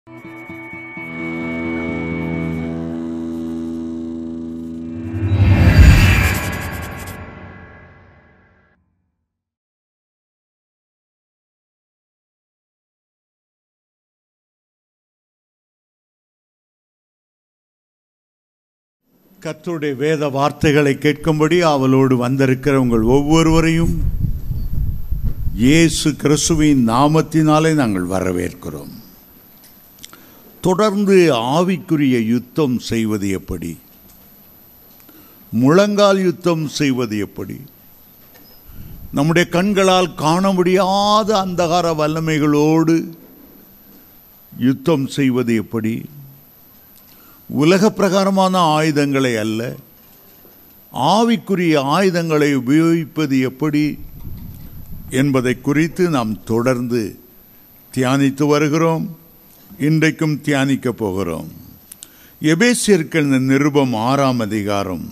கர்த்தருடைய வேத வார்த்தைகளை கேட்கும்படி அவளோடு வந்திருக்கிற உங்கள் ஒவ்வொருவரையும் இயேசு கிறிஸ்துவின் நாமத்தினாலே நாங்கள் வரவேற்கிறோம் தொடர்ந்து ஆவிக்குரிய யுத்தம் செய்வது எப்படி முழங்கால் யுத்தம் செய்வது எப்படி நம்முடைய கண்களால் காண முடியாத அந்தகார வல்லமைகளோடு யுத்தம் செய்வது எப்படி உலக பிரகாரமான ஆயுதங்களை அல்ல ஆவிக்குரிய ஆயுதங்களை உபயோகிப்பது எப்படி என்பதை குறித்து நாம் தொடர்ந்து தியானித்து வருகிறோம் இன்றைக்கும் தியானிக்க போகிறோம் எபேசியர்கள் நிருபம் ஆறாம் அதிகாரம்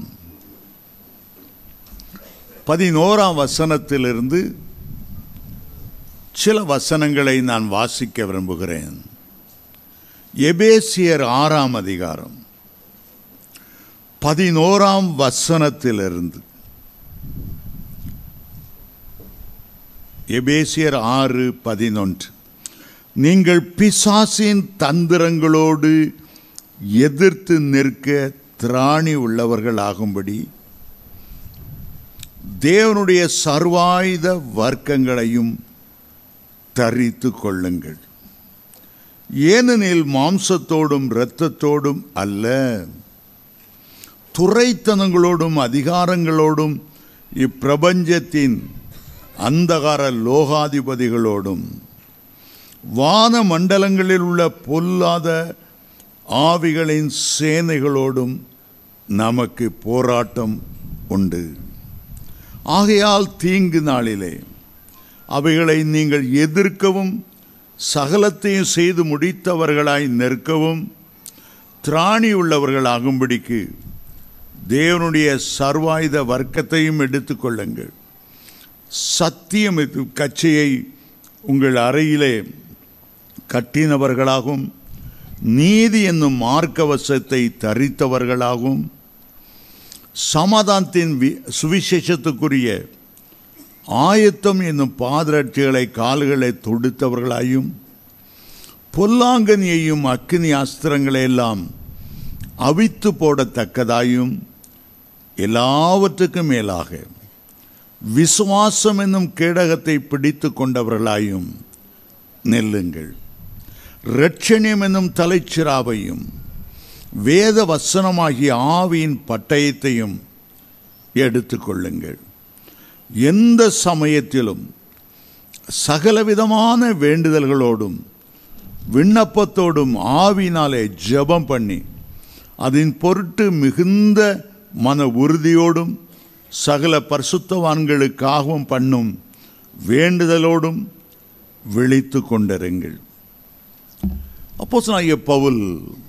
பதினோராம் வசனத்திலிருந்து சில வசனங்களை நான் வாசிக்க விரும்புகிறேன் எபேசியர் ஆறாம் அதிகாரம் பதினோராம் வசனத்திலிருந்து எபேசியர் ஆறு பதினொன்று நீங்கள் பிசாசின் தந்திரங்களோடு எதிர்த்து நிற்க திராணி உள்ளவர்களாகும்படி தேவனுடைய சர்வாயுத வர்க்கங்களையும் தரித்து கொள்ளுங்கள் ஏனெனில் மாம்சத்தோடும் இரத்தத்தோடும் அல்ல துறைத்தனங்களோடும் அதிகாரங்களோடும் இப்பிரபஞ்சத்தின் அந்தகார லோகாதிபதிகளோடும் வான மண்டலங்களில் உள்ள பொல்லாத ஆவிகளின் சேனைகளோடும் நமக்கு போராட்டம் உண்டு ஆகையால் தீங்கு நாளிலே அவைகளை நீங்கள் எதிர்க்கவும் சகலத்தையும் செய்து முடித்தவர்களாய் நிற்கவும் திராணி உள்ளவர்களாகும்படிக்கு தேவனுடைய சர்வாயுத வர்க்கத்தையும் எடுத்துக்கொள்ளுங்கள் சத்தியம் கட்சியை உங்கள் அறையிலே கட்டினவர்களாகும் நீதி என்னும் மார்க்கவசத்தை தரித்தவர்களாகும் சமாதானத்தின் சுவிசேஷத்துக்குரிய ஆயத்தம் என்னும் பாதரட்சிகளை கால்களை தொடுத்தவர்களாயும் பொல்லாங்கனியையும் அக்னி அஸ்திரங்களையெல்லாம் அவித்து போடத்தக்கதாயும் எல்லாவற்றுக்கும் மேலாக விசுவாசம் என்னும் கேடகத்தை பிடித்து கொண்டவர்களாயும் நெல்லுங்கள் ரட்சணியம் என்னும் தலைச்சிராவையும் வேத வசனமாகிய ஆவியின் பட்டயத்தையும் எடுத்துக்கொள்ளுங்கள் எந்த சமயத்திலும் சகலவிதமான வேண்டுதல்களோடும் விண்ணப்பத்தோடும் ஆவினாலே ஜெபம் பண்ணி அதன் பொருட்டு மிகுந்த மன உறுதியோடும் சகல பரிசுத்தவான்களுக்காகவும் பண்ணும் வேண்டுதலோடும் விழித்து கொண்டிருங்கள் அப்போ பவுல்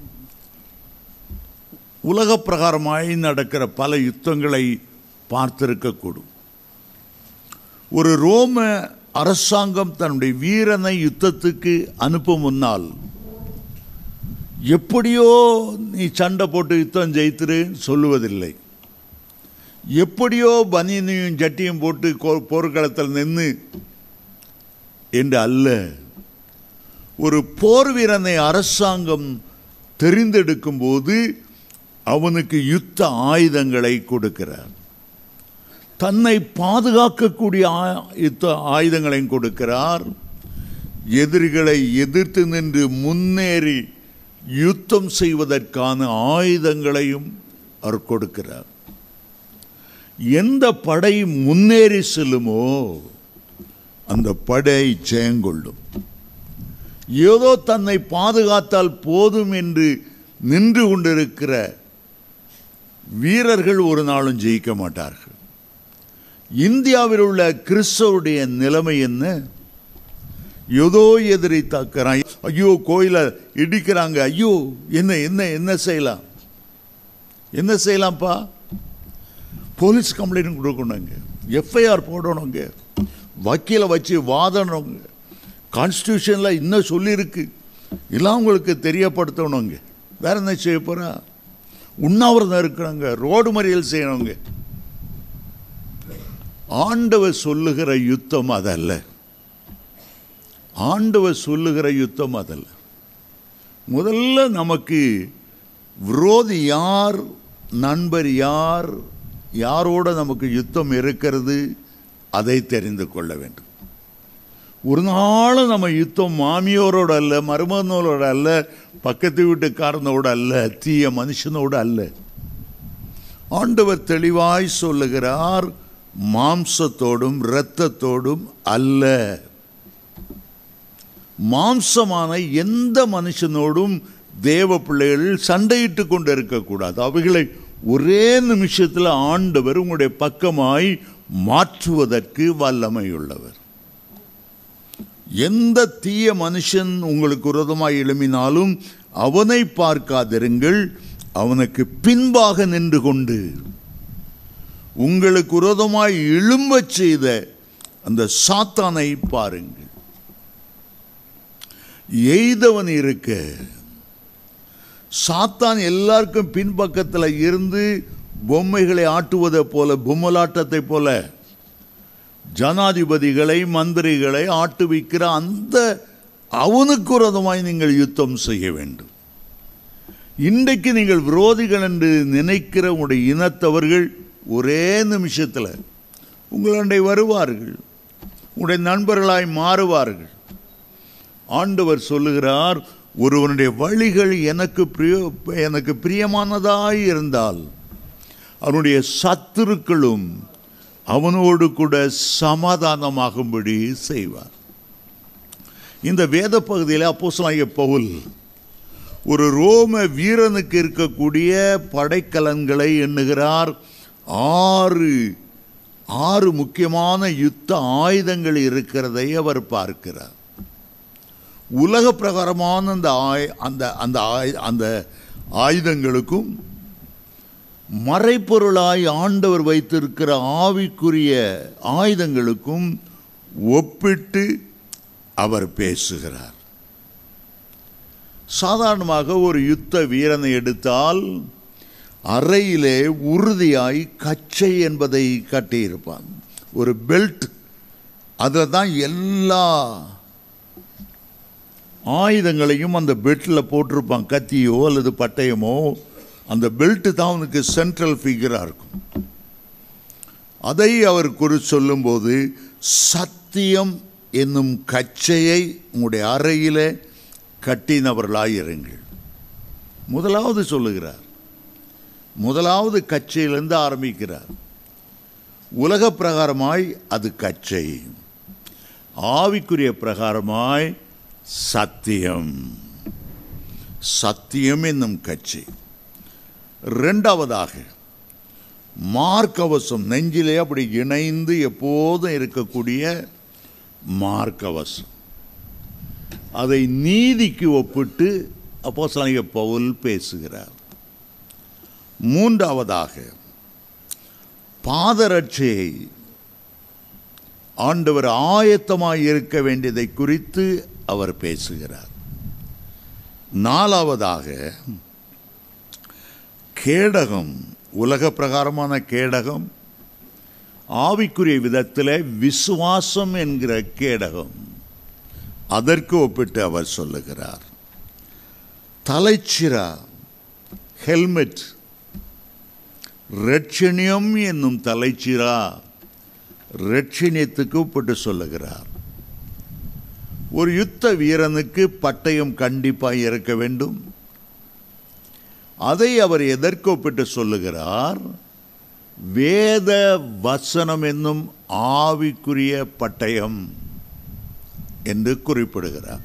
உலக பிரகாரமாய் நடக்கிற பல யுத்தங்களை பார்த்திருக்கக்கூடும் ஒரு ரோம அரசாங்கம் தன்னுடைய வீரனை யுத்தத்துக்கு அனுப்பும் முன்னால் எப்படியோ நீ சண்டை போட்டு யுத்தம் ஜெயித்துரு சொல்லுவதில்லை எப்படியோ பனியனையும் ஜட்டியும் போட்டு போர்க்களத்தில் நின்று என்று அல்ல ஒரு போர் வீரனை அரசாங்கம் தெரிந்தெடுக்கும் போது அவனுக்கு யுத்த ஆயுதங்களை கொடுக்கிறார் தன்னை பாதுகாக்கக்கூடிய யுத்த ஆயுதங்களையும் கொடுக்கிறார் எதிரிகளை எதிர்த்து நின்று முன்னேறி யுத்தம் செய்வதற்கான ஆயுதங்களையும் அவர் கொடுக்கிறார் எந்த படை முன்னேறி செல்லுமோ அந்த படை ஜெயங்கொள்ளும் ஏதோ தன்னை பாதுகாத்தால் போதும் என்று நின்று கொண்டிருக்கிற வீரர்கள் ஒரு நாளும் ஜெயிக்க மாட்டார்கள் இந்தியாவில் உள்ள கிறிஸ்தவருடைய நிலைமை என்ன ஏதோ எதிரி தாக்குறான் ஐயோ கோயிலை இடிக்கிறாங்க ஐயோ என்ன என்ன என்ன செய்யலாம் என்ன செய்யலாம்ப்பா போலீஸ் கம்ப்ளைண்ட் கொடுக்கணுங்க எஃப்ஐஆர் போடணுங்க வக்கீலை வச்சு வாதணுங்க கான்ஸ்டியூஷனில் இன்னும் சொல்லியிருக்கு எல்லாம் உங்களுக்கு தெரியப்படுத்தணுங்க வேற என்ன செய்ய போறா உண்ணாவிரதம் இருக்கிறாங்க ரோடு மறியல் செய்யணுங்க ஆண்டவர் சொல்லுகிற யுத்தம் அதல்ல ஆண்டவர் சொல்லுகிற யுத்தம் அதல்ல முதல்ல நமக்கு விரோதி யார் நண்பர் யார் யாரோட நமக்கு யுத்தம் இருக்கிறது அதை தெரிந்து கொள்ள வேண்டும் ஒரு நாளும் நம்ம யுத்தம் மாமியோரோட அல்ல மருமகனோட அல்ல பக்கத்து வீட்டுக்காரனோட அல்ல தீய மனுஷனோட அல்ல ஆண்டவர் தெளிவாய் சொல்லுகிறார் மாம்சத்தோடும் இரத்தத்தோடும் அல்ல மாம்சமான எந்த மனுஷனோடும் தேவ பிள்ளைகள் சண்டையிட்டு கொண்டு இருக்கக்கூடாது அவைகளை ஒரே நிமிஷத்தில் ஆண்டவர் உங்களுடைய பக்கமாய் மாற்றுவதற்கு வல்லமையுள்ளவர் எந்த தீய மனுஷன் உங்களுக்கு விரோதமாய் எழும்பினாலும் அவனை பார்க்காதிருங்கள் அவனுக்கு பின்பாக நின்று கொண்டு உங்களுக்கு விரோதமாய் எழும்பச் செய்த அந்த சாத்தானை பாருங்கள் எய்தவன் இருக்க சாத்தான் எல்லாருக்கும் பின்பக்கத்தில் இருந்து பொம்மைகளை ஆட்டுவதை போல பொம்மலாட்டத்தை போல ஜனாதிபதிகளை மந்திரிகளை ஆட்டுவிக்கிற அந்த அவனுக்கு விரோதமாய் நீங்கள் யுத்தம் செய்ய வேண்டும் இன்றைக்கு நீங்கள் விரோதிகள் என்று நினைக்கிற உங்களுடைய இனத்தவர்கள் ஒரே நிமிஷத்தில் உங்களுடைய வருவார்கள் உங்களுடைய நண்பர்களாய் மாறுவார்கள் ஆண்டவர் சொல்லுகிறார் ஒருவனுடைய வழிகள் எனக்கு பிரிய எனக்கு பிரியமானதாய் இருந்தால் அவனுடைய சத்துருக்களும் அவனோடு கூட சமாதானமாகும்படி செய்வார் இந்த வேத பகுதியில் அப்போஸ்தலனாகிய பவுல் ஒரு ரோம வீரனுக்கு இருக்கக்கூடிய படைக்கலன்களை எண்ணுகிறார் ஆறு ஆறு முக்கியமான யுத்த ஆயுதங்கள் இருக்கிறதை அவர் பார்க்கிறார் உலக பிரகாரமான அந்த ஆய் அந்த அந்த ஆய் அந்த ஆயுதங்களுக்கும் மறைப்பொருளாய் ஆண்டவர் வைத்திருக்கிற ஆவிக்குரிய ஆயுதங்களுக்கும் ஒப்பிட்டு அவர் பேசுகிறார் சாதாரணமாக ஒரு யுத்த வீரனை எடுத்தால் அறையிலே உறுதியாய் கச்சை என்பதை கட்டியிருப்பான் ஒரு பெல்ட் அதில் தான் எல்லா ஆயுதங்களையும் அந்த பெல்ட்டில் போட்டிருப்பான் கத்தியோ அல்லது பட்டயமோ அந்த பெல்ட்டு தான் அவனுக்கு சென்ட்ரல் ஃபிகராக இருக்கும் அதை அவர் குறி சொல்லும்போது சத்தியம் என்னும் கச்சையை உங்களுடைய அறையில் கட்டினவர்களாய் இருங்கள் முதலாவது சொல்லுகிறார் முதலாவது கச்சையிலிருந்து ஆரம்பிக்கிறார் உலக பிரகாரமாய் அது கச்சை ஆவிக்குரிய பிரகாரமாய் சத்தியம் சத்தியம் என்னும் கட்சி ரெண்டாவதாக மார்க்கவசம் நெஞ்சிலே அப்படி இணைந்து எப்போதும் இருக்கக்கூடிய மார்க்கவசம் அதை நீதிக்கு ஒப்பிட்டு அப்போ பவுல் பேசுகிறார் மூன்றாவதாக பாதரட்சையை ஆண்டவர் ஆயத்தமாய் இருக்க வேண்டியதை குறித்து அவர் பேசுகிறார் நாலாவதாக கேடகம் உலக பிரகாரமான கேடகம் ஆவிக்குரிய விதத்தில் விசுவாசம் என்கிற கேடகம் அதற்கு ஒப்பிட்டு அவர் சொல்லுகிறார் தலைச்சிரா ஹெல்மெட் ரட்சணியம் என்னும் தலைச்சிரா ரட்சணியத்துக்கு ஒப்பிட்டு சொல்லுகிறார் ஒரு யுத்த வீரனுக்கு பட்டயம் கண்டிப்பாக இருக்க வேண்டும் அதை அவர் எதற்கு ஒப்பிட்டு சொல்லுகிறார் வேத வசனம் என்னும் ஆவிக்குரிய பட்டயம் என்று குறிப்பிடுகிறார்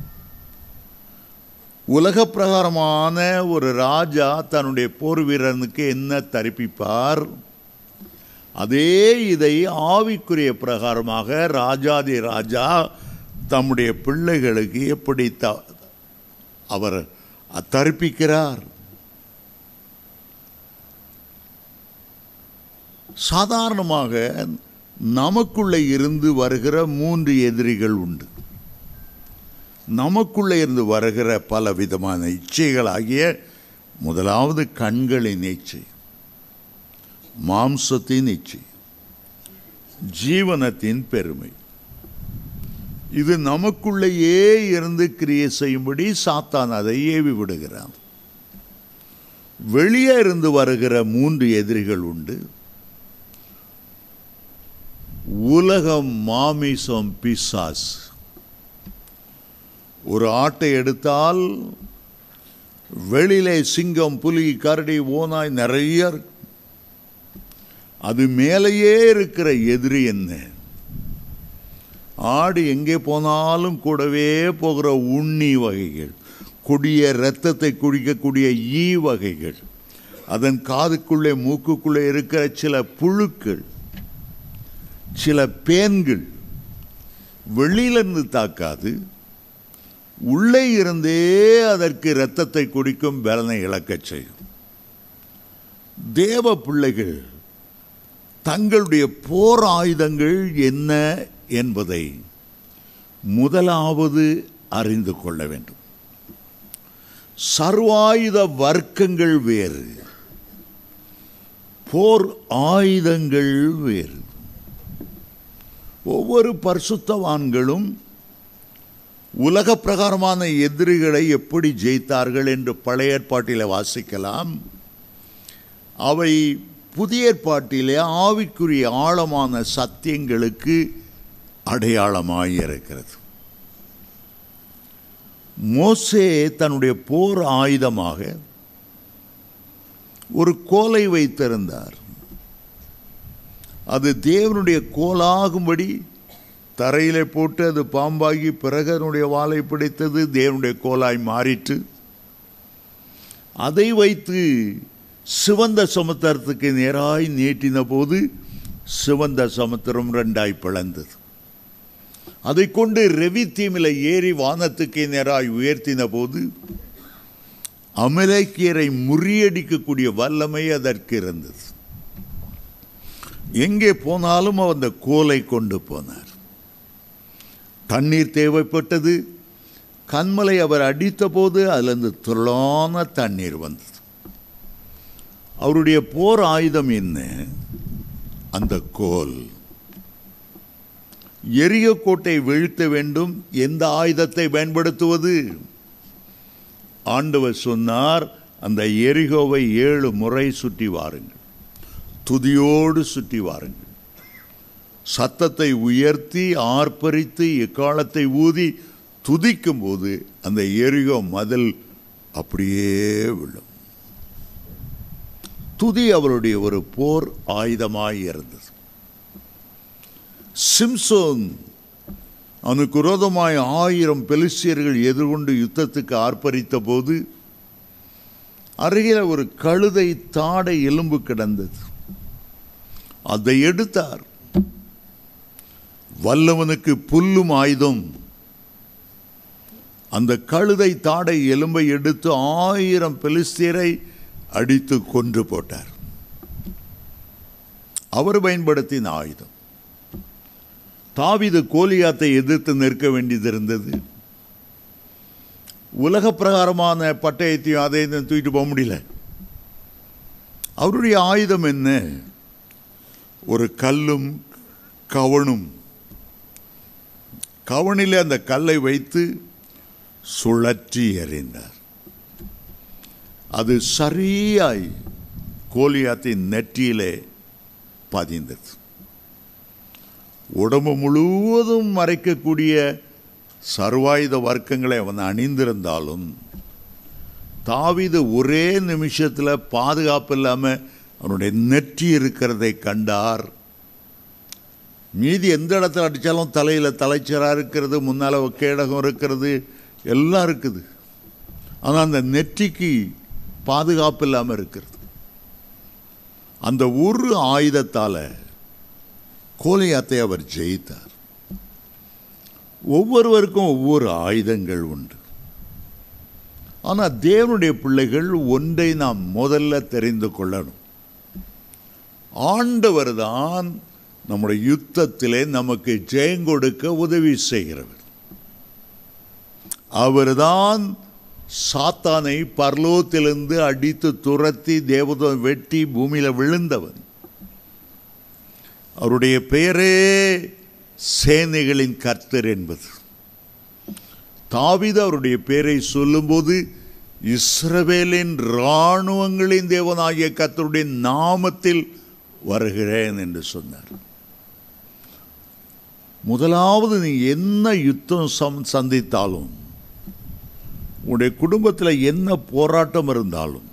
உலக பிரகாரமான ஒரு ராஜா தன்னுடைய போர் வீரனுக்கு என்ன தரிப்பிப்பார் அதே இதை ஆவிக்குரிய பிரகாரமாக ராஜாதி ராஜா தம்முடைய பிள்ளைகளுக்கு எப்படி த அவர் தரிப்பிக்கிறார் சாதாரணமாக நமக்குள்ளே இருந்து வருகிற மூன்று எதிரிகள் உண்டு நமக்குள்ளே இருந்து வருகிற பல விதமான இச்சைகளாகிய முதலாவது கண்களின் இச்சை மாம்சத்தின் இச்சை ஜீவனத்தின் பெருமை இது நமக்குள்ளேயே இருந்து கிரியை செய்யும்படி சாத்தான் அதை ஏவி விடுகிறான் வெளியே இருந்து வருகிற மூன்று எதிரிகள் உண்டு உலகம் மாமிசம் பிசாஸ் ஒரு ஆட்டை எடுத்தால் வெளியிலே சிங்கம் புலி கரடி ஓனாய் நிறைய இருக்கு. அது மேலேயே இருக்கிற எதிரி என்ன ஆடு எங்கே போனாலும் கூடவே போகிற உண்ணி வகைகள் கொடிய இரத்தத்தை குடிக்கக்கூடிய ஈ வகைகள் அதன் காதுக்குள்ளே மூக்குக்குள்ளே இருக்கிற சில புழுக்கள் சில பேன்கள் வெளியிலிருந்து தாக்காது உள்ளே இருந்தே அதற்கு இரத்தத்தை குடிக்கும் பலனை இழக்கச் செய்யும் தேவ பிள்ளைகள் தங்களுடைய போர் ஆயுதங்கள் என்ன என்பதை முதலாவது அறிந்து கொள்ள வேண்டும் சர்வாயுத வர்க்கங்கள் வேறு போர் ஆயுதங்கள் வேறு ஒவ்வொரு பரிசுத்தவான்களும் உலக பிரகாரமான எதிரிகளை எப்படி ஜெயித்தார்கள் என்று பழைய ஏற்பாட்டில் வாசிக்கலாம் அவை புதிய ஏற்பாட்டிலே ஆவிக்குரிய ஆழமான சத்தியங்களுக்கு அடையாளமாய் இருக்கிறது மோசே தன்னுடைய போர் ஆயுதமாக ஒரு கோலை வைத்திருந்தார் அது தேவனுடைய கோலாகும்படி தரையிலே போட்டு அது பாம்பாகி பிறகு அதனுடைய வாளை பிடித்தது தேவனுடைய கோலாய் மாறிற்று அதை வைத்து சிவந்த சமுத்திரத்துக்கு நேராய் நீட்டின போது சிவந்த சமுத்திரம் ரெண்டாய் பிளந்தது அதை கொண்டு ரெவி தீமில ஏறி வானத்துக்கு நேராய் உயர்த்தின போது அமலேக்கியரை முறியடிக்கக்கூடிய வல்லமை அதற்கு இருந்தது எங்கே போனாலும் அந்த கோலை கொண்டு போனார் தண்ணீர் தேவைப்பட்டது கண்மலை அவர் அடித்த போது அதிலிருந்து துளான தண்ணீர் வந்தது அவருடைய போர் ஆயுதம் என்ன அந்த கோல் எரிய கோட்டை வீழ்த்த வேண்டும் எந்த ஆயுதத்தை பயன்படுத்துவது ஆண்டவர் சொன்னார் அந்த எரிகோவை ஏழு முறை சுற்றி வாருங்கள் துதியோடு சுற்றி வாருங்கள் சத்தத்தை உயர்த்தி ஆர்ப்பரித்து எக்காலத்தை ஊதி துதிக்கும் போது அந்த எரிகோ மதில் அப்படியே விழும் துதி அவருடைய ஒரு போர் ஆயுதமாய் இருந்தது சிம்சோன் அவனுக்கு விரோதமாய் ஆயிரம் பெலிஸ்தியர்கள் எதிர்கொண்டு யுத்தத்துக்கு ஆர்ப்பரித்த போது அருகில் ஒரு கழுதை தாடை எலும்பு கிடந்தது அதை எடுத்தார் வல்லவனுக்கு புல்லும் ஆயுதம் அந்த கழுதை தாடை எலும்பை எடுத்து ஆயிரம் பெலிஸ்தியரை அடித்து கொன்று போட்டார் அவர் பயன்படுத்தின ஆயுதம் தாவிது கோலியாத்தை எதிர்த்து நிற்க வேண்டியது இருந்தது உலக பிரகாரமான பட்டயத்தையும் அதையும் தூக்கிட்டு போக முடியல அவருடைய ஆயுதம் என்ன ஒரு கல்லும் கவனும் கவனிலே அந்த கல்லை வைத்து சுழற்றி எறிந்தார் அது சரியாய் கோலியாத்தின் நெற்றியிலே பதிந்தது உடம்பு முழுவதும் மறைக்கக்கூடிய சர்வாயுத வர்க்கங்களை அவன் அணிந்திருந்தாலும் தாவிது ஒரே நிமிஷத்தில் பாதுகாப்பு இல்லாமல் அவனுடைய நெற்றி இருக்கிறதை கண்டார் மீதி எந்த இடத்துல அடித்தாலும் தலையில் தலைச்சராக இருக்கிறது முன்னால் கேடகம் இருக்கிறது எல்லாம் இருக்குது ஆனால் அந்த நெற்றிக்கு பாதுகாப்பு இல்லாமல் இருக்கிறது அந்த ஒரு ஆயுதத்தால் கோலியாத்தை அவர் ஜெயித்தார் ஒவ்வொருவருக்கும் ஒவ்வொரு ஆயுதங்கள் உண்டு ஆனால் தேவனுடைய பிள்ளைகள் ஒன்றை நாம் முதல்ல தெரிந்து கொள்ளணும் ஆண்டவர் தான் நம்முடைய யுத்தத்திலே நமக்கு ஜெயம் கொடுக்க உதவி செய்கிறவர் அவர்தான் சாத்தானை பர்லோத்திலிருந்து அடித்து துரத்தி தேவதம் வெட்டி பூமியில விழுந்தவன் அவருடைய பெயரே சேனைகளின் கர்த்தர் என்பது தாவீது அவருடைய பெயரை சொல்லும்போது இஸ்ரவேலின் இராணுவங்களின் தேவனாகிய கர்த்தருடைய நாமத்தில் வருகிறேன் என்று சொன்னார் முதலாவது நீ என்ன யுத்தம் சம் சந்தித்தாலும் உன்னுடைய குடும்பத்தில் என்ன போராட்டம் இருந்தாலும்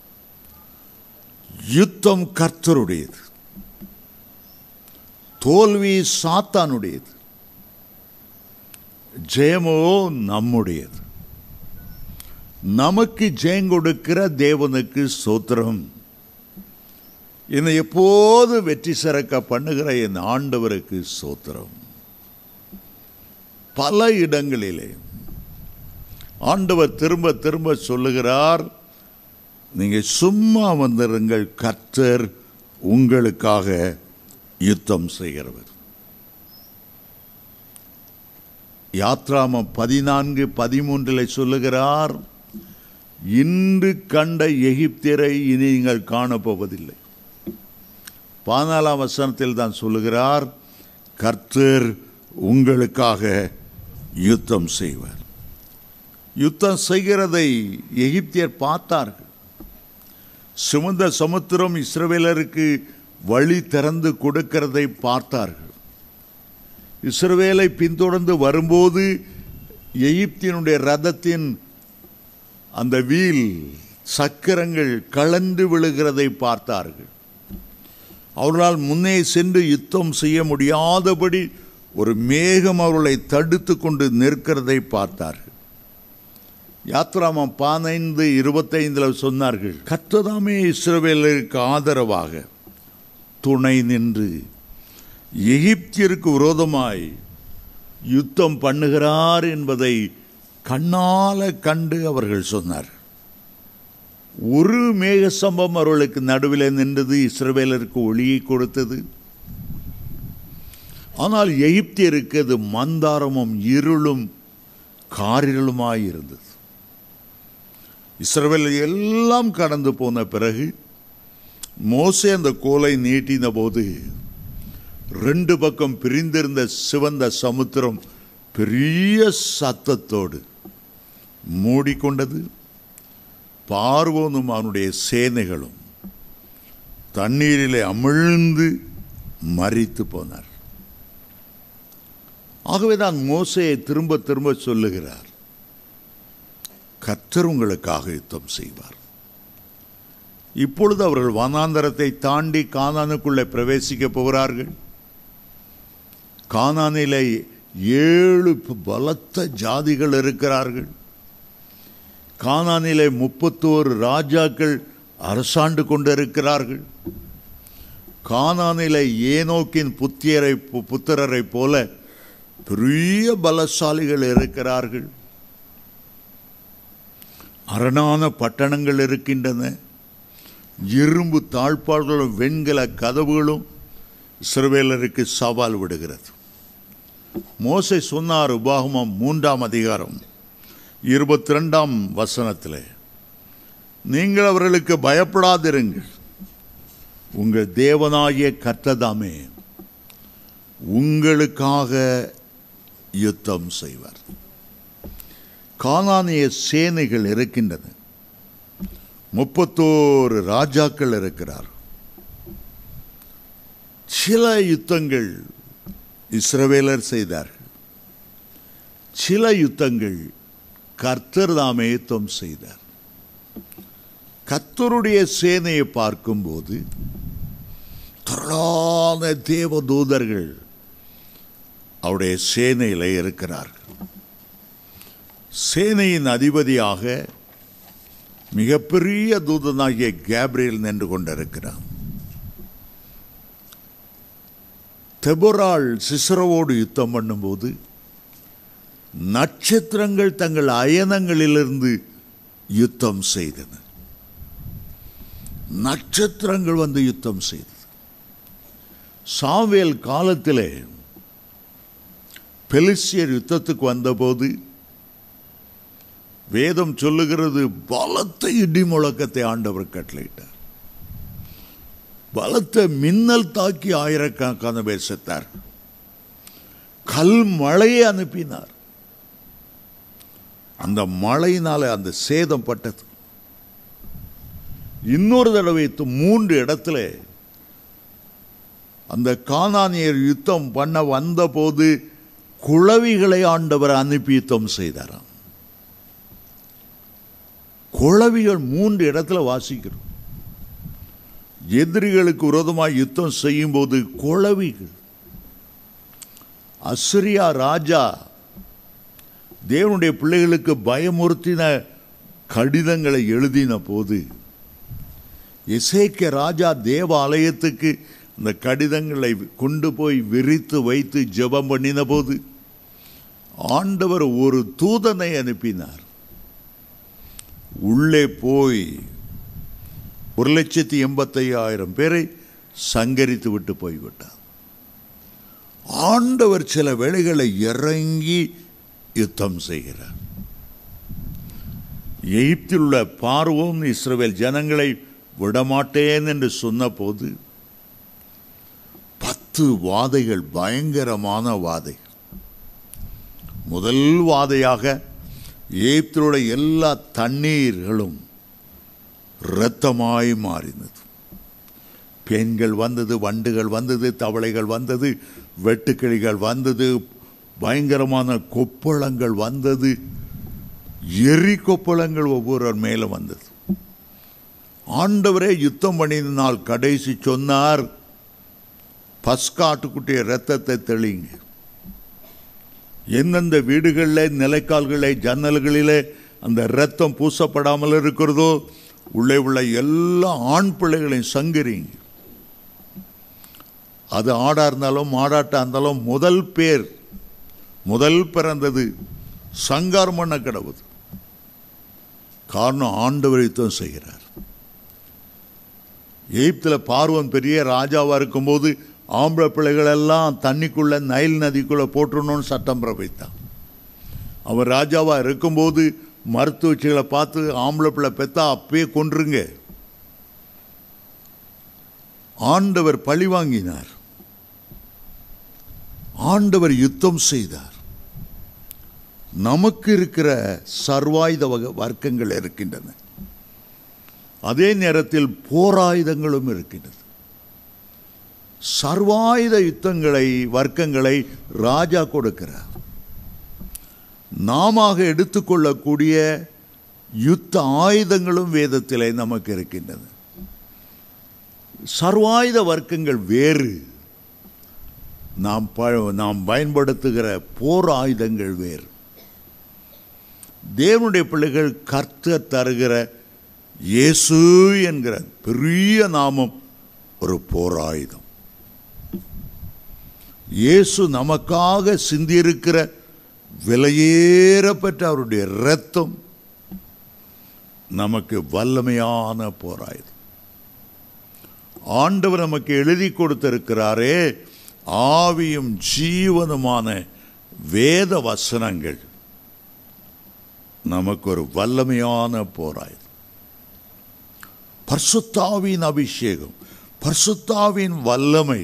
யுத்தம் கர்த்தருடையது தோல்வி சாத்தானுடையது ஜெயமோ நம்முடையது நமக்கு ஜெயம் கொடுக்கிற தேவனுக்கு சோத்திரம் என்னை எப்போது வெற்றி சிறக்க பண்ணுகிற என் ஆண்டவருக்கு சோத்திரம் பல இடங்களிலே ஆண்டவர் திரும்ப திரும்ப சொல்லுகிறார் நீங்க சும்மா வந்திருங்கள் கர்த்தர் உங்களுக்காக யுத்தம் செய்கிறவர் யாத்ராமம் பதினான்கு பதிமூன்றில் சொல்லுகிறார் இன்று கண்ட எகிப்தியரை இனி நீங்கள் காணப்போவதில்லை பதினாலாம் வசனத்தில் தான் சொல்லுகிறார் கர்த்தர் உங்களுக்காக யுத்தம் செய்வார் யுத்தம் செய்கிறதை எகிப்தியர் பார்த்தார்கள் சுமந்த சமுத்திரம் இஸ்ரவேலருக்கு வழி திறந்து கொடுக்கிறதை பார்த்தார்கள் இஸ்ரவேலை பின்தொடர்ந்து வரும்போது எகிப்தியனுடைய ரதத்தின் அந்த வீல் சக்கரங்கள் கலந்து விழுகிறதை பார்த்தார்கள் அவர்களால் முன்னே சென்று யுத்தம் செய்ய முடியாதபடி ஒரு மேகம் அவர்களை தடுத்து கொண்டு நிற்கிறதை பார்த்தார்கள் யாத்ராமம் பதினைந்து இருபத்தைந்தில் சொன்னார்கள் கத்ததாமே இஸ்ரவேலருக்கு ஆதரவாக துணை நின்று எகிப்தியருக்கு விரோதமாய் யுத்தம் பண்ணுகிறார் என்பதை கண்ணால கண்டு அவர்கள் சொன்னார் ஒரு மேக சம்பவம் அவர்களுக்கு நடுவில் நின்றது இஸ்ரவேலருக்கு ஒளியை கொடுத்தது ஆனால் எகிப்தியருக்கு அது மந்தாரமும் இருளும் காரிருளுமாய் இருந்தது இஸ்ரவேல் எல்லாம் கடந்து போன பிறகு மோசே அந்த கோலை நீட்டின போது ரெண்டு பக்கம் பிரிந்திருந்த சிவந்த சமுத்திரம் பெரிய சத்தத்தோடு மூடிக்கொண்டது பார்வோனும் அவனுடைய சேனைகளும் தண்ணீரிலே அமிழ்ந்து மறித்து போனார் ஆகவே தான் மோசையை திரும்ப திரும்ப சொல்லுகிறார் கர்த்தர் உங்களுக்காக யுத்தம் செய்வார் இப்பொழுது அவர்கள் வனாந்தரத்தை தாண்டி கானானுக்குள்ளே பிரவேசிக்க போகிறார்கள் கானானிலே ஏழு பலத்த ஜாதிகள் இருக்கிறார்கள் கானானிலே முப்பத்தோரு ராஜாக்கள் அரசாண்டு கொண்டிருக்கிறார்கள் கானானிலே ஏனோக்கின் புத்தியரை பு- புத்திரரை போல பெரிய பலசாலிகள் இருக்கிறார்கள் அரணான பட்டணங்கள் இருக்கின்றன இரும்பு தாழ்பாள்களும் வெண்கல கதவுகளும் இஸ்ரவேலருக்கு சவால் விடுகிறது மோசே சொன்னார் உபாகமம் மூன்றாம் அதிகாரம் இருபத்தி ரெண்டாம் வசனத்தில் நீங்கள் அவர்களுக்கு பயப்படாதிருங்கள் உங்கள் தேவனாகிய கர்த்ததாமே உங்களுக்காக யுத்தம் செய்வார் கானானிய சேனைகள் இருக்கின்றன முப்பத்தோரு ராஜாக்கள் இருக்கிறார் சில யுத்தங்கள் இஸ்ரவேலர் செய்தார்கள் சில யுத்தங்கள் கர்த்தர் தாமே யுத்தம் செய்தார் கர்த்தருடைய சேனையை பார்க்கும்போது திரளான தேவதூதர்கள் அவருடைய சேனையில் இருக்கிறார்கள் சேனையின் அதிபதியாக மிகப்பெரிய தூதனாகிய கேப்ரியல் நின்று கொண்டிருக்கிறான் தெபொராள் சிசரோவோடு யுத்தம் பண்ணும்போது நட்சத்திரங்கள் தங்கள் அயனங்களிலிருந்து யுத்தம் செய்தன நட்சத்திரங்கள் வந்து யுத்தம் செய்தது சாவேல் காலத்திலே பெலிஸ்தியர் யுத்தத்துக்கு வந்தபோது வேதம் சொல்லுகிறது பலத்த இடி முழக்கத்தை ஆண்டவர் கட்டளையிட்டார் பலத்த மின்னல் தாக்கி ஆயிரக்கணக்கான பேர் செத்தார் கல் மழையை அனுப்பினார் அந்த மழையினால அந்த சேதம் பட்டது இன்னொரு தடவை து- மூன்று இடத்துல அந்த கானானியர் யுத்தம் பண்ண வந்தபோது குளவிகளை ஆண்டவர் அனுப்பி யுத்தம் செய்தாராம் குளவிகள் மூன்று இடத்துல வாசிக்கிறோம் எதிரிகளுக்கு விரோதமாக யுத்தம் செய்யும் போது குளவிகள் அசிரியா ராஜா தேவனுடைய பிள்ளைகளுக்கு பயமுறுத்தின கடிதங்களை எழுதின போது இசைக்க ராஜா தேவ ஆலயத்துக்கு அந்த கடிதங்களை கொண்டு போய் விரித்து வைத்து ஜெபம் பண்ணின போது ஆண்டவர் ஒரு தூதனை அனுப்பினார் உள்ளே போய் ஒரு லட்சத்தி எண்பத்தையாயிரம் பேரை சங்கரித்து விட்டு போய்விட்டார் ஆண்டவர் சில வேளைகளை இறங்கி யுத்தம் செய்கிறார் எகிப்தில் உள்ள பார்வோம் இஸ்ரவேல் ஜனங்களை விடமாட்டேன் என்று சொன்னபோது பத்து வாதைகள் பயங்கரமான வாதை முதல் வாதையாக எகிப்திலுள்ள எல்லா தண்ணீர்களும் இரத்தமாய் மாறினது பெண்கள் வந்தது வண்டுகள் வந்தது தவளைகள் வந்தது வெட்டுக்கிளிகள் வந்தது பயங்கரமான கொப்பளங்கள் வந்தது எரி கொப்பளங்கள் ஒவ்வொருவர் மேலும் வந்தது ஆண்டவரே யுத்தம் பண்ணினால் கடைசி சொன்னார் பஸ்காட்டுக்குட்டிய ரத்தத்தை தெளிங்க எந்தெந்த வீடுகளில் நிலைக்கால்களில் ஜன்னல்களிலே அந்த ரத்தம் பூசப்படாமல் இருக்கிறதோ உள்ளே உள்ள எல்லா ஆண் பிள்ளைகளையும் சங்கரிங்க அது ஆடா இருந்தாலும் மாடாட்டா இருந்தாலும் முதல் பேர் முதல் பிறந்தது சங்காரம் பண்ண கிடவுது காரணம் ஆண்டவர் யுத்தம் செய்கிறார் எகிப்தில் பார்வன் பெரிய ராஜாவாக இருக்கும்போது ஆம்பளை பிள்ளைகள் எல்லாம் தண்ணிக்குள்ள நைல் நதிக்குள்ள போட்டுடணும்னு சட்டம் பிறப்பித்தான் அவர் ராஜாவாக இருக்கும்போது மருத்துவச்சிகளை பார்த்து ஆம்பளை பிள்ளை பெத்தா அப்பயே கொன்றுங்க ஆண்டவர் பழி வாங்கினார் ஆண்டவர் யுத்தம் செய்தார் நமக்கு இருக்கிற சர்வாயுத வக வர்க்கங்கள் இருக்கின்றன அதே நேரத்தில் போராயுதங்களும் இருக்கின்றது சர்வாயுத யுத்தங்களை வர்க்கங்களை ராஜா கொடுக்கிறார் நாம எடுத்துக்கொள்ளக்கூடிய யுத்த ஆயுதங்களும் வேதத்திலே நமக்கு இருக்கின்றன சர்வாயுத வர்க்கங்கள் வேறு நாம் ப நாம் பயன்படுத்துகிற போர் ஆயுதங்கள் வேறு தேவனுடைய பிள்ளைகள் கர்த்தர் தருகிற இயேசு என்கிற பெரிய நாமம் ஒரு போர் ஆயுதம் இயேசு நமக்காக சிந்தியிருக்கிற விலையேறப்பட்ட அவருடைய இரத்தம் நமக்கு வல்லமையான போராயுதம் ஆண்டவர் நமக்கு எழுதி கொடுத்திருக்கிறாரே ஆவியும் ஜீவனுமான வேத வசனங்கள் நமக்கு ஒரு வல்லமையான போராயுதம் பர்சுத்தாவின் அபிஷேகம் பர்சுத்தாவின் வல்லமை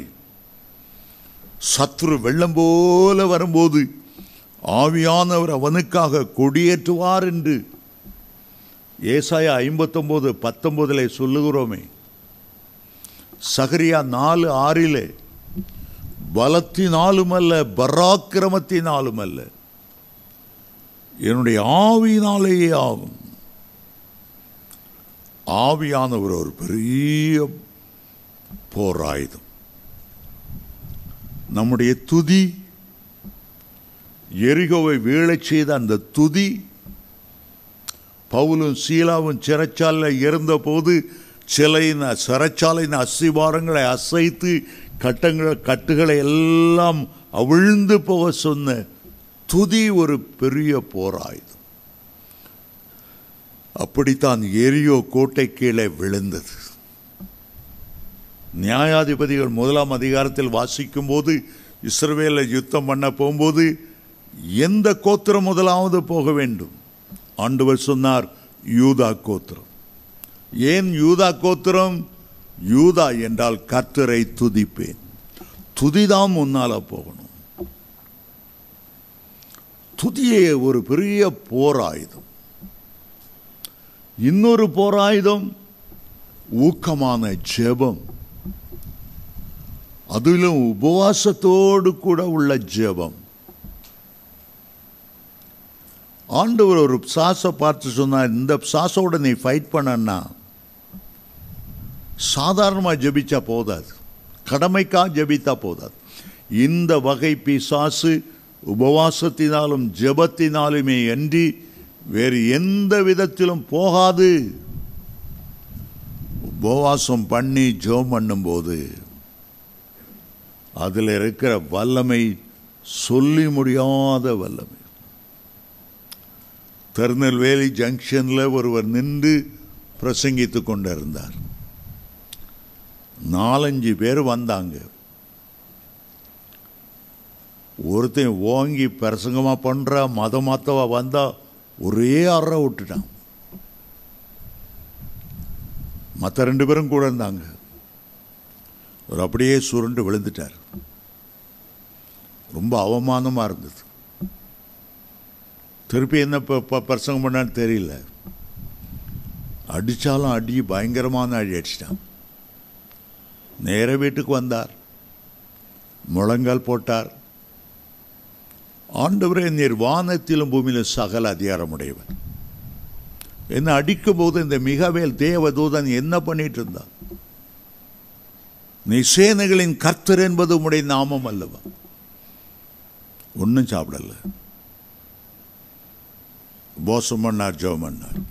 சத்ரு வெள்ளம் போல வரும்போது ஆவியானவர் அவனுக்காக கொடியேற்றுவார் என்று ஏசாயா ஐம்பத்தொம்போது பத்தொன்பதிலே சொல்லுகிறோமே சகரியா நாலு ஆறிலே பலத்தினாலும் அல்ல பராக்கிரமத்தினாலும் அல்ல என்னுடைய ஆவியினாலேயே ஆகும் ஆவியானவர் ஒரு பெரிய போராயுதம் நம்முடைய துதி எரிகோவை வீழச் செய்த அந்த துதி பவுலும் சீலாவும் சிறைச்சாலையில் இருந்தபோது சிலையின் சிறைச்சாலையின் அஸ்திவாரங்களை அசைத்து கட்டங்களை கட்டுகளை எல்லாம் அவிழ்ந்து போக சொன்ன துதி ஒரு பெரிய போராயுதம் அப்படித்தான் எரியோ கோட்டை கீழே விழுந்தது நியாயாதிபதிகள் முதலாம் அதிகாரத்தில் வாசிக்கும் போது இஸ்ரவேலை யுத்தம் பண்ண போகும்போது எந்த கோத்திரம் முதலாவது போக வேண்டும் ஆண்டவர் சொன்னார் யூதா கோத்திரம் ஏன் யூதா கோத்திரம் யூதா என்றால் கர்த்தரை துதிப்பேன் துதிதான் முன்னால போகணும் துதியே ஒரு பெரிய போராயுதம் இன்னொரு போராயுதம் ஊக்கமான ஜெபம் அதிலும் உபவாசத்தோடு கூட உள்ள ஜெபம் ஆண்டவர் ஒரு சாசை பார்த்து சொன்னார் இந்த சாசோட நீ ஃபைட் பண்ணனா சாதாரணமாக ஜெபிச்சா போதாது கடமைக்காக ஜெபித்தா போதாது இந்த வகை பிசாசு உபவாசத்தினாலும் ஜெபத்தினாலுமே அன்றி வேறு எந்த விதத்திலும் போகாது உபவாசம் பண்ணி ஜெபம் பண்ணும்போது அதில் இருக்கிற வல்லமை சொல்லி முடியாத வல்லமை திருநெல்வேலி ஜங்ஷனில் ஒருவர் நின்று பிரசங்கித்து கொண்டிருந்தார் நாலஞ்சு பேர் வந்தாங்க ஒருத்தன் ஓங்கி பிரசங்கமாக பண்ணுற மத மாத்தவா வந்தால் ஒரே அற விட்டுட்டான் மற்ற ரெண்டு பேரும் கூட இருந்தாங்க அவர் அப்படியே சுருண்டு விழுந்துட்டார் ரொம்ப அவமானமாக இருந்தது திருப்பி என்ன ப- ப- பிரசங்கம் பண்ணான்னு தெரியல அடித்தாலும் அடி பயங்கரமான அடி அடிச்சிட்டான் நேர வீட்டுக்கு வந்தார் முழங்கால் போட்டார் ஆண்டவரே நீர் வானத்திலும் பூமியிலும் சகல அதிகாரமுடையவர் என்ன அடிக்கும் போது இந்த மிகவேல் தேவதூதன் என்ன பண்ணிட்டு இருந்தான் நீ சேனைகளின் கர்த்தர் என்பது உம்முடைய நாமம் அல்லவா ஒன்றும் சாப்பிடல போசம் பண்ணார் ஜெபம் பண்ணார்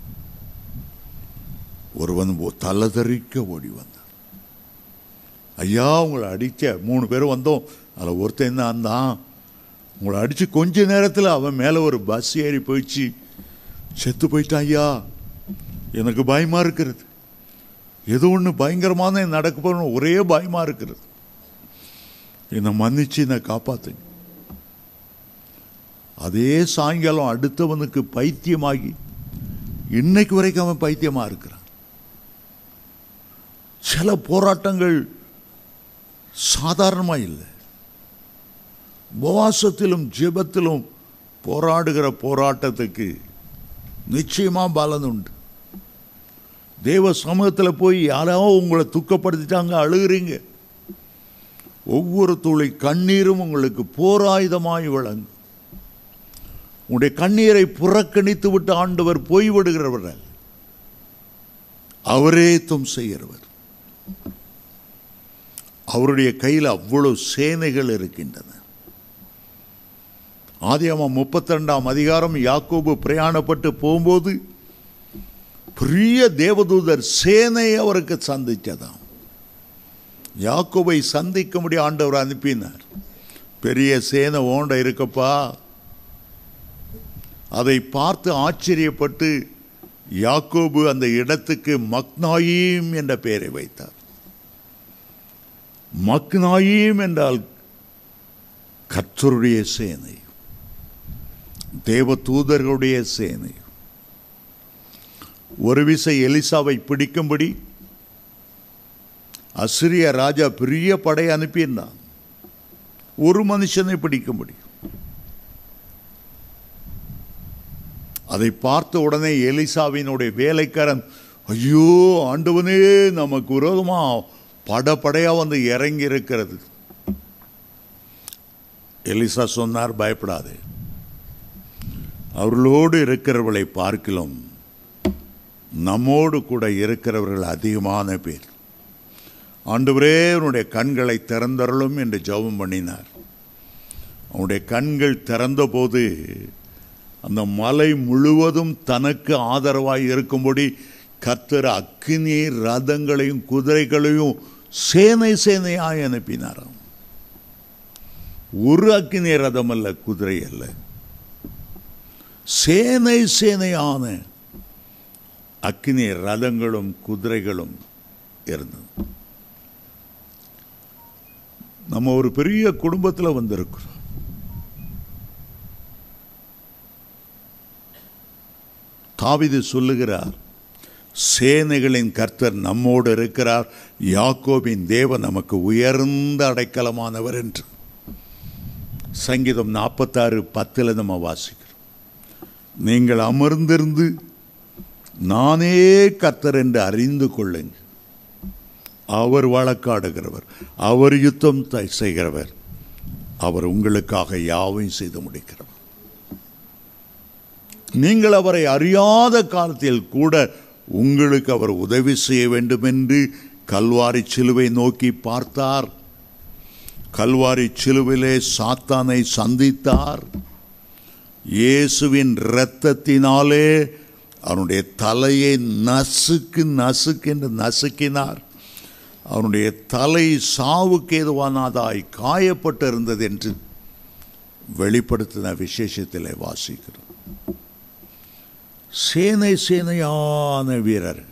ஒருவன் ஓ- தலை தெறிக்க ஓடி வந்தான் ஐயா உங்களை அடிக்க மூணு பேரும் வந்தோம் அதில் ஒருத்தன் தான் இருந்தான் உங்களை அடித்து கொஞ்ச நேரத்தில் அவன் மேலே ஒரு பஸ் ஏறி போயிடுச்சு செத்து போயிட்டான் ஐயா எனக்கு பயமாக இருக்கிறது ஏதோ ஒன்று பயங்கரமான நடக்க போகணும் ஒரே பயமாக இருக்கிறது என்னை மன்னிச்சு என்னை காப்பாத்துங்க அதே சாயங்காலம் அடுத்தவனுக்கு பைத்தியமாகி இன்னைக்கு வரைக்கும் அவன் பைத்தியமாக இருக்கிறான் சில போராட்டங்கள் சாதாரணமாக இல்லை உபவாசத்திலும் ஜெபத்திலும் போராடுகிற போராட்டத்துக்கு நிச்சயமா பலன் உண்டு தேவ சமூகத்தில் போய் யாராவது உங்களை துக்கப்படுத்திட்டாங்க அழுகுறீங்க ஒவ்வொரு துளி கண்ணீரும் உங்களுக்கு போராயுதமாய் விளங்கும் உங்களுடைய கண்ணீரை புறக்கணித்து விட்டு ஆண்டவர் போய்விடுகிறவர் அல்ல. அவரே தும் செய்கிறவர் அவருடைய கையில் அவ்வளவு சேனைகள் இருக்கின்றன ஆதியாமம் முப்பத்தி ரெண்டாம் அதிகாரம் யாக்கோபு பிரயாணப்பட்டு போகும்போது பெரிய தேவதூதர் சேனை அவருக்கு சந்திச்சதாம் யாக்கோபை சந்திக்கும்படி ஆண்டவர் அனுப்பினார் பெரிய சேனை ஓண்ட இருக்கப்பா அதை பார்த்து ஆச்சரியப்பட்டு யாக்கோபு அந்த இடத்துக்கு மக்னாயீம் என்ற பெயரை வைத்தார் மக்னாயீம் என்றால் கர்த்தருடைய சேனை தேவ தூதர்களுடைய சேனை ஒரு விசை எலிசாவை பிடிக்கும்படி அசிரிய ராஜா பெரிய படை அனுப்பியிருந்தான் ஒரு மனுஷனை பிடிக்கும்படி அதை பார்த்த உடனே எலிசாவினுடைய வேலைக்காரன் ஐயோ ஆண்டவனே நமக்கு விரோதமா படப்படையா வந்து இறங்கி இருக்கிறது எலிசா சொன்னார் பயப்படாதே அவர்களோடு இருக்கிறவர்களை பார்க்கிலும் நம்மோடு கூட இருக்கிறவர்கள் அதிகமான பேர் ஆண்டவரே உன்னுடைய கண்களை திறந்தருளும் என்று ஜெபம் பண்ணினார் அவனுடைய கண்கள் திறந்தபோது அந்த மலை முழுவதும் தனக்கு ஆதரவாய் இருக்கும்படி கர்த்தர் அக்கினி ரதங்களையும் குதிரைகளையும் சேனை சேனையாய் அனுப்பினாராம் ஒரு அக்கினி ரதம் அல்ல குதிரை அல்ல சேனை சேனையான அக்கினி ரதங்களும் குதிரைகளும் இருந்தது நம்ம ஒரு பெரிய குடும்பத்தில் வந்திருக்கிறோம் தாவிது சொல்லுகிறார் சேனைகளின் கர்த்தர் நம்மோடு இருக்கிறார் யாக்கோபின் தேவன் நமக்கு உயர்ந்த அடைக்கலமானவர் என்று சங்கீதம் நாற்பத்தாறு பத்தில் நம்ம வாசிக்கிறோம் நீங்கள் அமர்ந்திருந்து நானே கர்த்தர் என்று அறிந்து கொள்ளுங்கள் அவர் வழக்காடுகிறவர் அவர் யுத்தம் த- செய்கிறவர் அவர் உங்களுக்காக யாவையும் செய்து முடிக்கிறவர் நீங்கள் அவரை அறியாத காலத்தில் கூட உங்களுக்கு அவர் உதவி செய்ய வேண்டும் என்று கல்வாரி சிலுவை நோக்கி பார்த்தார் கல்வாரி சிலுவிலே சாத்தானை சந்தித்தார் இயேசுவின் இரத்தத்தினாலே அவனுடைய தலையை நசுக்கு நசுக்கு என்று நசுக்கினார் அவனுடைய தலை சாவுக்கு ஏதுவானதாய் காயப்பட்டிருந்தது என்று வெளிப்படுத்தின விசேஷத்திலே வாசிக்கிறோம் சேனை சேனையான வீரர்கள்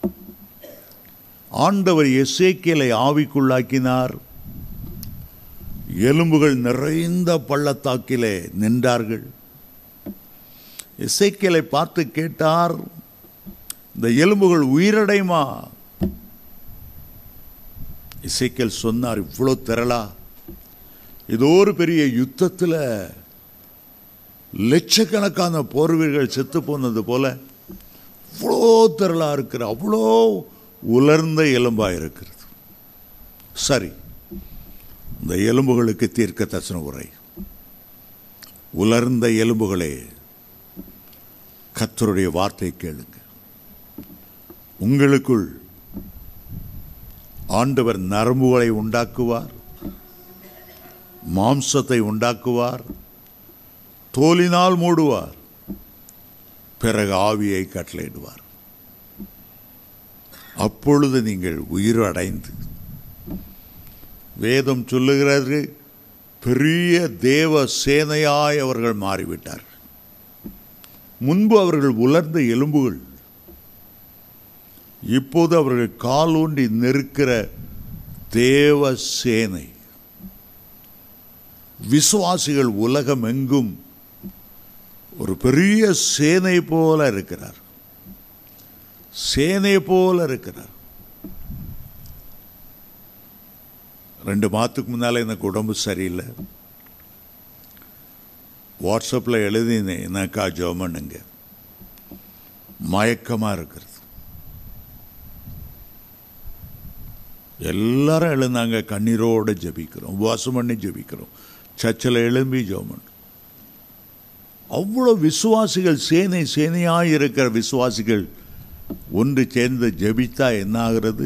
ஆண்டவர் எசேக்கியலை ஆவிக்குள்ளாக்கினார் எலும்புகள் நிறைந்த பள்ளத்தாக்கிலே நின்றார்கள் எசேக்கியலை பார்த்து கேட்டார் இந்த எலும்புகள் உயிரடையுமா இசைக்கல் சொன்னார் இவ்வளோ திரளா ஏதோ ஒரு பெரிய யுத்தத்தில் லட்சக்கணக்கான போர் வீரர்கள் செத்து போனது போல இவ்வளோ திரளா இருக்கிற அவ்வளோ உலர்ந்த எலும்பா இருக்கிறது சரி இந்த எலும்புகளுக்கு தீர்க்க தரிசன உரை உலர்ந்த எலும்புகளே கர்த்தருடைய வார்த்தை கேளுங்க உங்களுக்குள் ஆண்டவர் நரம்புகளை உண்டாக்குவார் மாம்சத்தை உண்டாக்குவார் தோலினால் மூடுவார் பிறகு ஆவியை கட்டளையிடுவார் அப்பொழுது நீங்கள் உயிர் அடைந்து வேதம் சொல்லுகிறது பெரிய தேவ சேனையாய் அவர்கள் மாறிவிட்டார்கள் முன்பு அவர்கள் உலர்ந்த எலும்புகள் இப்போது அவர்கள் காலூண்டி நிற்கிற தேவ சேனை விசுவாசிகள் உலகம் எங்கும் ஒரு பெரிய சேனை போல இருக்கிறார் சேனை போல இருக்கிறார் ரெண்டு மாதத்துக்கு முன்னால எனக்கு உடம்பு சரியில்லை வாட்ஸ்அப்பில் எழுதினேன் எனக்கா ஜோமனுங்க மயக்கமாக இருக்கிறது எல்லாரும் எழுந்தாங்க கண்ணீரோடு ஜெபிக்கிறோம் உபவாசம் பண்ணி ஜெபிக்கிறோம் சர்ச்சில் எழும்பி ஜோமன் அவ்வளோ விசுவாசிகள் சேனை சேனையாக இருக்கிற விசுவாசிகள் ஒன்று சேர்ந்து ஜெபித்தா என்ன ஆகிறது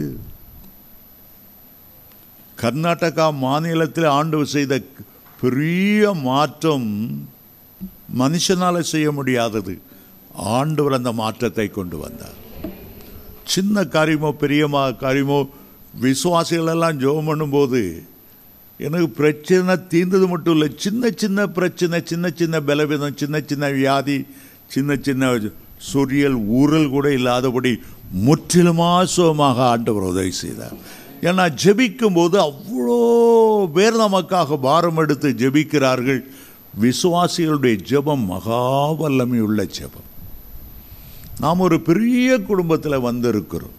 கர்நாடகா மாநிலத்தில் ஆண்டவர் செய்த பெரிய மாற்றம் மனுஷனால செய்ய முடியாதது ஆண்டவர் அந்த மாற்றத்தை கொண்டு வந்தார் சின்ன காரியமோ பெரிய மா- காரியமோ விசுவாசிகள் எல்லாம் ஜெபம் பண்ணும்போது எனக்கு பிரச்சனை தீர்ந்தது மட்டும் இல்லை சின்ன சின்ன பிரச்சனை சின்ன சின்ன பலவீனம் சின்ன சின்ன வியாதி சின்ன சின்ன சொரியல் ஊரல் கூட இல்லாதபடி முற்றிலுமா சுகமாக ஆண்டவர் உதவி செய்தார் ஏன்னா ஜெபிக்கும் போது அவ்வளோ பேர் நமக்காக பாரம் எடுத்து ஜெபிக்கிறார்கள் விசுவாசிகளுடைய ஜெபம் மகா வல்லமையுள்ள ஜெபம் நாம் ஒரு பெரிய குடும்பத்தில் வந்திருக்கிறோம்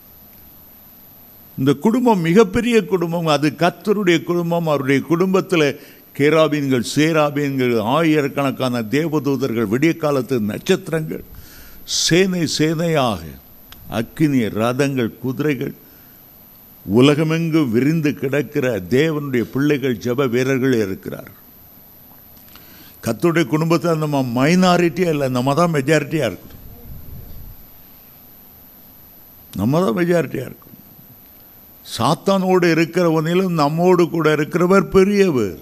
இந்த குடும்பம் மிகப்பெரிய குடும்பம் அது கர்த்தருடைய குடும்பம் அவருடைய குடும்பத்தில் கேராபீன்கள் சேராபீன்கள் ஆயிரக்கணக்கான தேவதூதர்கள் விடிய காலத்து நட்சத்திரங்கள் சேனை சேனையாக அக்கினி ரதங்கள் குதிரைகள் உலகமெங்கும் விரிந்து கிடக்கிற தேவனுடைய பிள்ளைகள் ஜெப வீரர்கள் இருக்கிறார் கர்த்தருடைய குடும்பத்தில் நம்ம மைனாரிட்டியா இல்லை நம்ம தான் மெஜாரிட்டியா இருக்கிறோம் நம்ம தான் மெஜாரிட்டியா இருக்கோம் சாத்தானோடு இருக்கிறவனிலும் நம்மோடு கூட இருக்கிறவர் பெரியவர்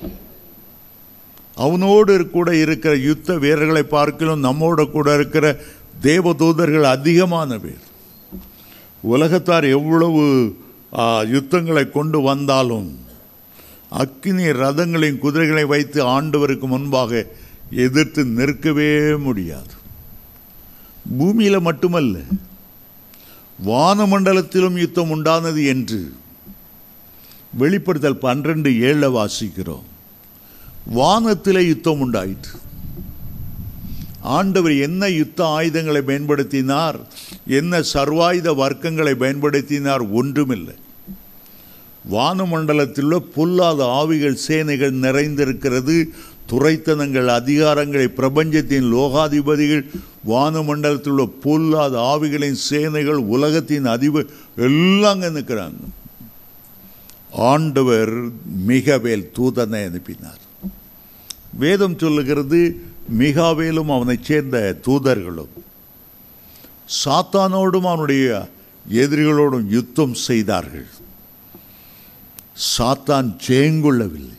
அவனோடு கூட இருக்கிற யுத்த வீரர்களை பார்க்கலும் நம்மோடு கூட இருக்கிற தேவதூதர்கள் அதிகமான பேர் உலகத்தார் எவ்வளவு ஆ, யுத்தங்களை கொண்டு வந்தாலும் அக்கினி ரதங்களையும் குதிரைகளை வைத்து ஆண்டவருக்கு முன்பாக எதிர்த்து நிற்கவே முடியாது பூமியில மட்டுமல்ல வானமண்டலத்திலும் யுத்தம் உண்டானது என்று வெளிப்படுத்தல் பன்னிரண்டு ஏழில் வாசிக்கிறோம் வானத்திலே யுத்தம் உண்டாயிற்று ஆண்டவர் என்ன யுத்த ஆயுதங்களை பயன்படுத்தினார் என்ன சர்வாயுத வர்க்கங்களை பயன்படுத்தினார் ஒன்றுமில்லை வானமண்டலத்தில் பொல்லாத ஆவிகள் சேனைகள் நிறைந்திருக்கிறது துறைத்தனங்கள் அதிகாரங்களை பிரபஞ்சத்தின் லோகாதிபதிகள் வானமண்டலத்தில் உள்ள பொல்லாத ஆவிகளின் சேனைகள் உலகத்தின் அதிப எல்லாம் அங்கே நிற்கிறாங்க ஆண்டவர் மிகவேல் தூதனை அனுப்பினார் வேதம் சொல்லுகிறது மிகாவேலும் அவனைச் சேர்ந்த தூதர்களும் சாத்தானோடும் அவனுடைய எதிரிகளோடும் யுத்தம் செய்தார்கள் சாத்தான் ஜெயங்கொள்ளவில்லை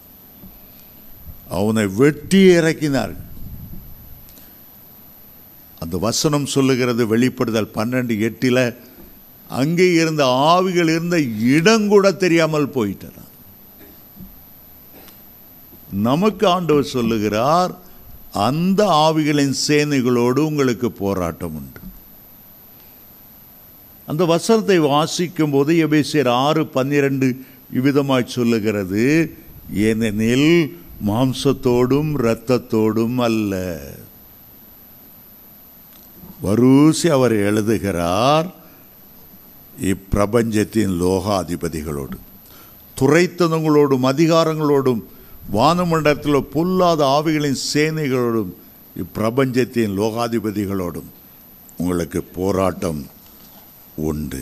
அவனை வெட்டி இறக்கினார்கள் அந்த வசனம் சொல்லுகிறது வெளிப்படுதல் பன்னெண்டு எட்டில் அங்கே இருந்த ஆவிகள் இருந்த இடம் கூட தெரியாமல் போயிட்டார் நமக்கு ஆண்டவர் சொல்லுகிறார் அந்த ஆவிகளின் சேனைகளோடு உங்களுக்கு போராட்டம் உண்டு அந்த வசனத்தை வாசிக்கும் போது எபேசியர் ஆறு பன்னிரண்டு இவ்விதமாய் சொல்லுகிறது ஏனெனில் மாம்சத்தோடும் இரத்தத்தோடும் அல்ல வரூசி அவர் எழுதுகிறார் இப்பிரபஞ்சத்தின் லோகாதிபதிகளோடு துறைத்தனங்களோடும் அதிகாரங்களோடும் வானமண்டலத்தில் பொல்லாத ஆவிகளின் சேனைகளோடும் இப்பிரபஞ்சத்தின் லோகாதிபதிகளோடும் உங்களுக்கு போராட்டம் உண்டு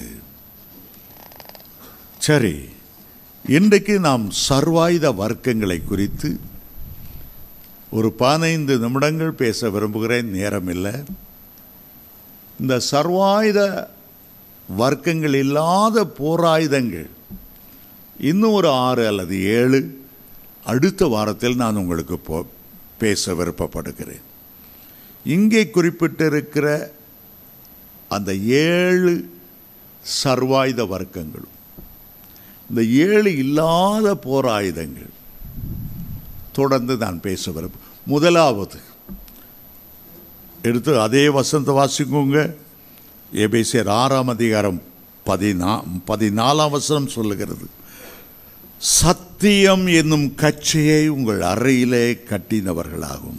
சரி இன்றைக்கு நாம் சர்வாயுத வர்க்கங்களை குறித்து ஒரு பதினைந்து நிமிடங்கள் பேச விரும்புகிறேன் நேரம் இல்லை இந்த சர்வாயுத வர்க்கங்கள் இல்லாத போராயுதங்கள் இன்னும் ஒரு ஆறு அல்லது ஏழு அடுத்த வாரத்தில் நான் உங்களுக்கு போ பேச விருப்பப்படுகிறேன் இங்கே குறிப்பிட்டிருக்கிற அந்த ஏழு சர்வாயுத வர்க்கங்களும் இந்த ஏழு இல்லாத போராயுதங்கள் தொடர்ந்து நான் பேச விரும்ப முதலாவது எடுத்து அதே வசந்த வாசிக்குங்க எபேசியர் ஆறாம் அதிகாரம் பதினா பதினாலாம் வசனம் சொல்லுகிறது சத்தியம் என்னும் கட்சியை உங்கள் அறையிலே கட்டினவர்களாகும்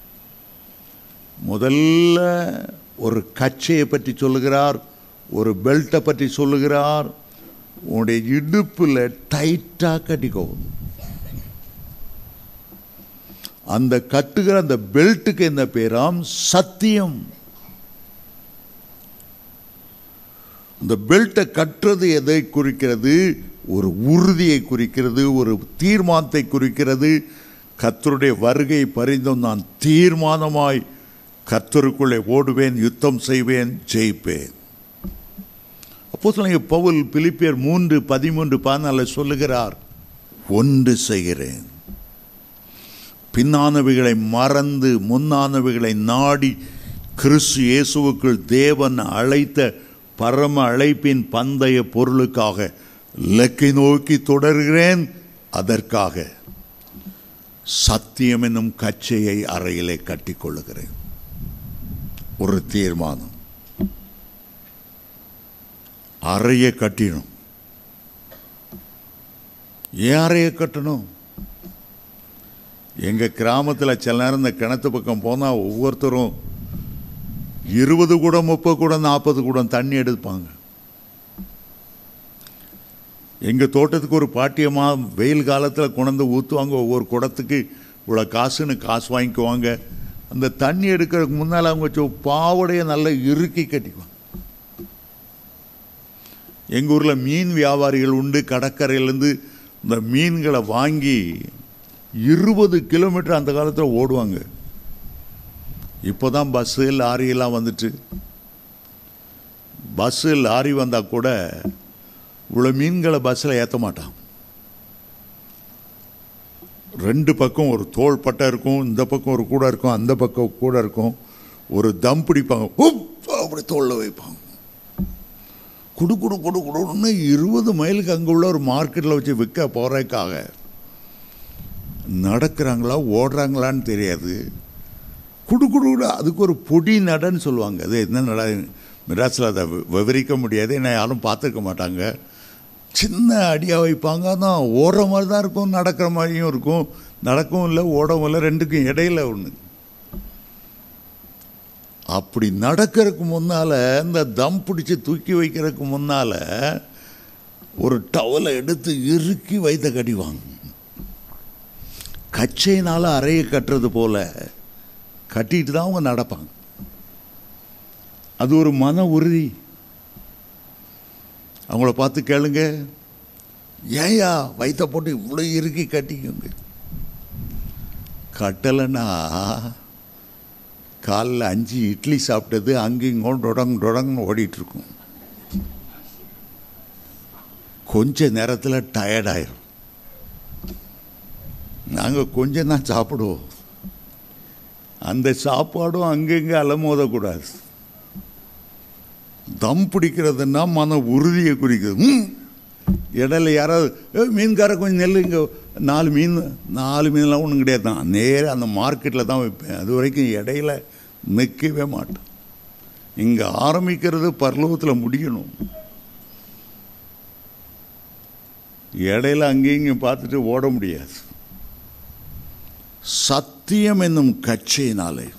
முதல்ல ஒரு கச்சையை பற்றி சொல்லுகிறார் ஒரு பெல்ட்டை பற்றி சொல்லுகிறார் உன்னுடைய இடுப்பில் டைட்டாக கட்டிக்கோ அந்த கட்டுகிற அந்த பெல்ட்டுக்கு என்ன பேராம் சத்தியம் இந்த பெல்ட்டை கட்டுறது எதை குறிக்கிறது ஒரு உறுதியை குறிக்கிறது ஒரு தீர்மானத்தை குறிக்கிறது கத்தருடைய வருகை பறிந்தும் நான் தீர்மானமாய் கத்தருக்குள்ளே ஓடுவேன் யுத்தம் செய்வேன் ஜெயிப்பேன் அப்போ சொல்லுங்க பவுல் பிலிப்பியர் மூன்று பதிமூன்று பதினால சொல்லுகிறார் ஒன்று செய்கிறேன் பின்னானவைகளை மறந்து முன்னானவைகளை நாடி கிறிஸ்து இயேசுவுக்குள் தேவன் அழைத்த பரம அழைப்பின் பந்தய பொருளுக்காக இலக்கை நோக்கி தொடர்கிறேன் அதற்காக சத்தியம் என்னும் கச்சையை அறையிலே கட்டிக்கொள்ளுகிறேன் ஒரு தீர்மானம் அறையை கட்டிடும் ஏன் அறையை கட்டணும் எங்கள் கிராமத்தில் சில நேரம் இந்த கிணத்து பக்கம் போனால் ஒவ்வொருத்தரும் இருபது குடம் முப்பது குடம் நாற்பது குடம் தண்ணி எடுப்பாங்க எங்கள் தோட்டத்துக்கு ஒரு பாட்டியமாக வெயில் காலத்தில் கொண்டு ஊற்றுவாங்க ஒவ்வொரு குடத்துக்கு இவ்வளோ காசுன்னு காசு வாங்கிக்குவாங்க அந்த தண்ணி எடுக்கிறதுக்கு முன்னால் அவங்க சொ பாவடையை நல்லா இறுக்கி கட்டிக்குவாங்க எங்கள் ஊரில் மீன் வியாபாரிகள் உண்டு கடற்கரையிலேருந்து இந்த மீன்களை வாங்கி இருபது கிலோமீட்டர் அந்த காலத்தில் ஓடுவாங்க இப்போ தான் பஸ்ஸு லாரியெல்லாம் வந்துட்டு பஸ்ஸு லாரி வந்தால் கூட இவ்வளோ மீன்களை பஸ்ஸில் ஏற்ற மாட்டான் ரெண்டு பக்கம் ஒரு தோள் பட்டை இருக்கும் இந்த பக்கம் ஒரு கூட இருக்கும் அந்த பக்கம் கூட இருக்கும் ஒரு தம் பிடிப்பாங்க உப் அப்படி தோளில் வைப்பாங்க குடு குடு குடு குடுன்னு இருபது மைலுக்கு அங்கே உள்ள ஒரு மார்க்கெட்டில் வச்சு விற்க போகிறதுக்காக நடக்கிறாங்களா ஓடுறாங்களான்னு தெரியாது குடு குடு குடு அதுக்கு ஒரு பொடி நடன்னு சொல்லுவாங்க அது என்ன நட மிராசில் அதை வி- விவரிக்க முடியாது என்ன யாரும் பார்த்துருக்க மாட்டாங்க சின்ன அடியாக வைப்பாங்க அதான் ஓடுற மாதிரி தான் இருக்கும் நடக்கிற மாதிரியும் இருக்கும் நடக்கவும் இல்லை ஓடவும் இல்லை ரெண்டுக்கும் இடையில ஒன்று அப்படி நடக்கிறதுக்கு முன்னால் இந்த தம் பிடிச்சி தூக்கி வைக்கிறதுக்கு முன்னால் ஒரு டவலை எடுத்து இறுக்கி வைத்த கடிவாங்க கச்சையினால் அறையை கட்டுறது போல கட்டிட்டு தான் அவங்க நடப்பாங்க அது ஒரு மன உறுதி அவங்கள பார்த்து கேளுங்க ஏயா வயிற்ற போட்டு இவ்வளோ இறுக்கி கட்டிக்கோங்க கட்டலைன்னா காலைல அஞ்சு இட்லி சாப்பிட்டது அங்கேயும் டொடங் டொடங்னு ஓடிட்டு இருக்கும் கொஞ்ச நேரத்தில் டயர்டாயிரும் நாங்கள் கொஞ்சம் தான் சாப்பிடுவோம் அந்த சாப்பாடும் அங்கங்கே அலமோதக்கூடாது தம் பிடிக்கிறதுன்னா மன உறுதியை குறிக்கிறது ம் இடையில யாராவது "ஏ, மீன்கார கொஞ்சம் நெல் இங்கே நாலு மீன் நாலு மீன்லாம் ஒன்றும் கிடையாது தான் நேராக அந்த மார்க்கெட்டில் தான் வைப்பேன் அது வரைக்கும் இடையில நிற்கவே மாட்டேன் இங்கே ஆரம்பிக்கிறது பரலோகத்தில் முடியணும் இடையில அங்கேயும் இங்கேயும் பார்த்துட்டு ஓட முடியாது சத்தியம் என்னும் கட்சியினாலே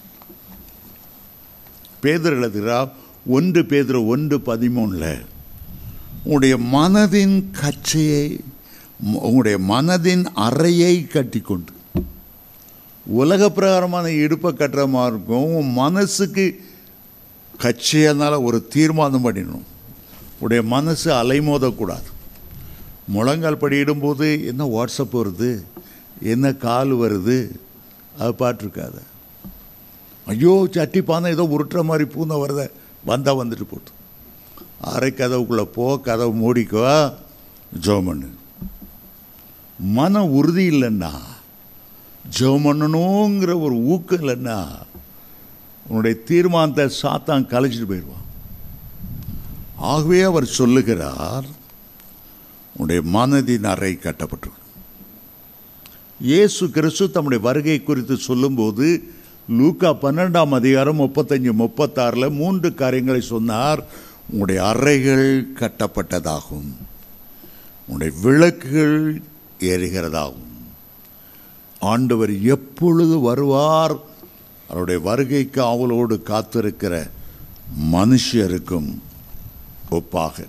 பேதர் எழுதுகிறா ஒன்று பேதர் ஒன்று பதிமூணில் உங்களுடைய மனதின் கச்சையை உங்களுடைய மனதின் அறையை கட்டிக்கொண்டு உலக பிரகாரமான இடுப்பை கட்டுற மாதிரி இருக்கும் உன் மனசுக்கு கட்சியனால ஒரு தீர்மானம் பண்ணிடணும் உடைய மனசு அலைமோதக்கூடாது முழங்கால் படியிடும்போது என்ன வாட்ஸ்அப் வருது என்ன கால் வருது அது பாட்டிருக்காத ஐயோ சட்டி பானை ஏதோ உருட்டுற மாதிரி பூனை வருத வந்தால் வந்துட்டு போட்டு அரை கதவுக்குள்ளே போ கதவு மூடிக்கோ ஜெபம் பண்ணு மன உறுதி இல்லைன்னா ஜெபம் பண்ணணுங்கிற ஒரு ஊக்கம் இல்லைன்னா உன்னுடைய தீர்மானத்தை சாத்தான் கலைச்சிட்டு போயிடுவான் ஆகவே அவர் சொல்லுகிறார் உன்னுடைய மனதின் அறை கட்டப்பட்டிருக்கும் இயேசு கிறிஸ்து தம்முடைய வருகை குறித்து சொல்லும்போது லூக்கா பன்னெண்டாம் அதிகாரம் முப்பத்தஞ்சு முப்பத்தாறில் மூன்று காரியங்களை சொன்னார் உங்களுடைய அறைகள் கட்டப்பட்டதாகும் உங்களுடைய விளக்குகள் எரிகிறதாகும் ஆண்டவர் எப்பொழுது வருவார் அவருடைய வருகைக்கு ஆவலோடு காத்திருக்கிற மனுஷருக்கும் ஒப்பாக இருக்கும்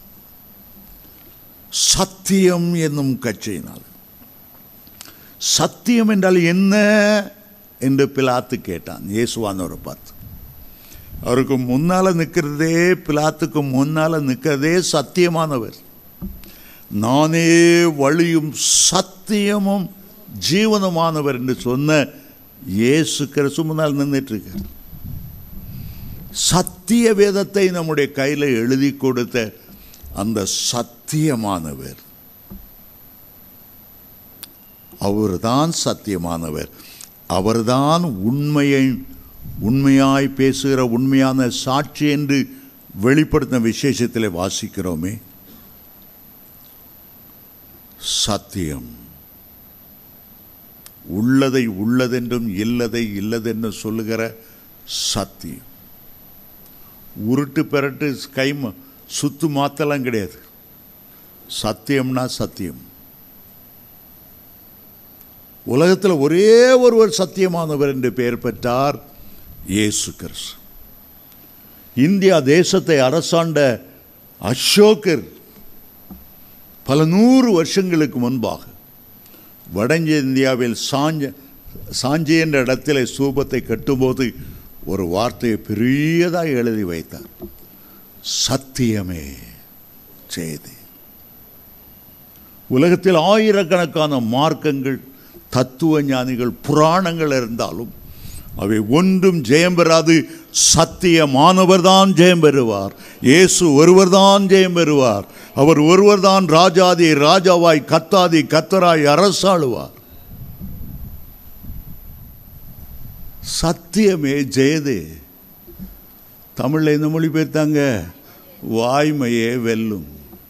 சத்தியம் என்னும் கட்சியினால் சத்தியம் என்றால் என்ன என்று பிலாத்து கேட்டான் இயேசுவானவரை பார்த்து அவருக்கு முன்னால் நிற்கிறதே பிலாத்துக்கு முன்னால் நிற்கிறதே சத்தியமானவர் நானே வழியும் சத்தியமும் ஜீவனமானவர் என்று சொன்ன இயேசு கிறிஸ்து முன்னால் நின்றுட்டு இருக்கார் சத்திய வேதத்தை நம்முடைய கையில் எழுதி கொடுத்த அந்த சத்தியமானவர் அவர்தான் சத்தியமானவர் அவர்தான் உண்மையை உண்மையாய் பேசுகிற உண்மையான சாட்சி என்று வெளிப்படுத்தின விசேஷத்தில் வாசிக்கிறோமே சத்தியம் உள்ளதை உள்ளதென்றும் இல்லதை இல்லதென்றும் சொல்லுகிற சத்தியம் உருட்டு பெரட்டு கை ம- சுத்து மாத்தலாம் கிடையாது சத்தியம்னா சத்தியம் உலகத்தில் ஒரே ஒருவர் சத்தியமானவர் என்று பெயர் பெற்றார் இயேசு கிறிஸ்து இந்தியா தேசத்தை அரசாண்ட அசோகர் பல நூறு வருஷங்களுக்கு முன்பாக வட இந்தியாவில் சாஞ்ச சாஞ்சி என்ற இடத்திலே சூபத்தை கட்டும்போது ஒரு வார்த்தையை பெரியதாக எழுதி வைத்தார் சத்தியமே செய்தி உலகத்தில் ஆயிரக்கணக்கான மார்க்கங்கள் தத்துவ ஞானிகள் புராணங்கள் இருந்தாலும் அவை ஒன்றும் ஜெயம் பெறாது சத்தியமானவர் தான் ஜெயம் பெறுவார் இயேசு ஒருவர் தான் ஜெயம் பெறுவார் அவர் ஒருவர் தான் ராஜாதி ராஜாவாய் கத்தாதி கத்தராய் அரசாளுவார் சத்தியமே ஜெயதே தமிழில் இந்த மொழிபெயர்த்தாங்க வாய்மையே வெல்லும்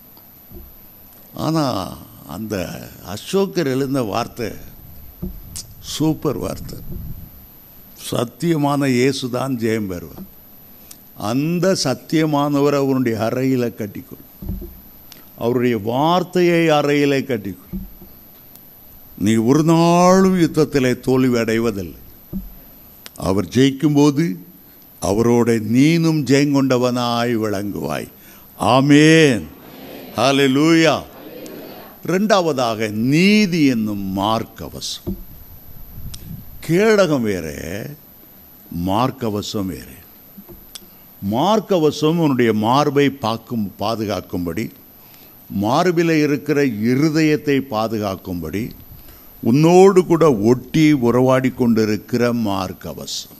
ஆனால் அந்த அசோகர் எழுந்த வார்த்தை சூப்பர் வார்த்தை சத்தியமான இயேசு தான் ஜெயம் பெறுவார் அந்த சத்தியமானவர் அவருடைய அறையில் கட்டிக்கொள் அவருடைய வார்த்தையை அறையிலே கட்டிக்கொள் நீ ஒரு நாளும் யுத்தத்திலே தோல்வி அடைவதில்லை அவர் ஜெயிக்கும்போது அவரோட நீனும் ஜெயங்கொண்டவனாய் விளங்குவாய் ஆமேன் ஹalleluya ரெண்டாவதாக நீதி என்னும் மார்க்கவசம் கேடகம் வேற மார்க்கவசம் வேறு மார்க்கவசம் உன்னுடைய மார்பை பாக்கும் பாதுகாக்கும்படி மார்பில் இருக்கிற இருதயத்தை பாதுகாக்கும்படி உன்னோடு கூட ஒட்டி உறவாடி கொண்டிருக்கிற மார்க்கவசம்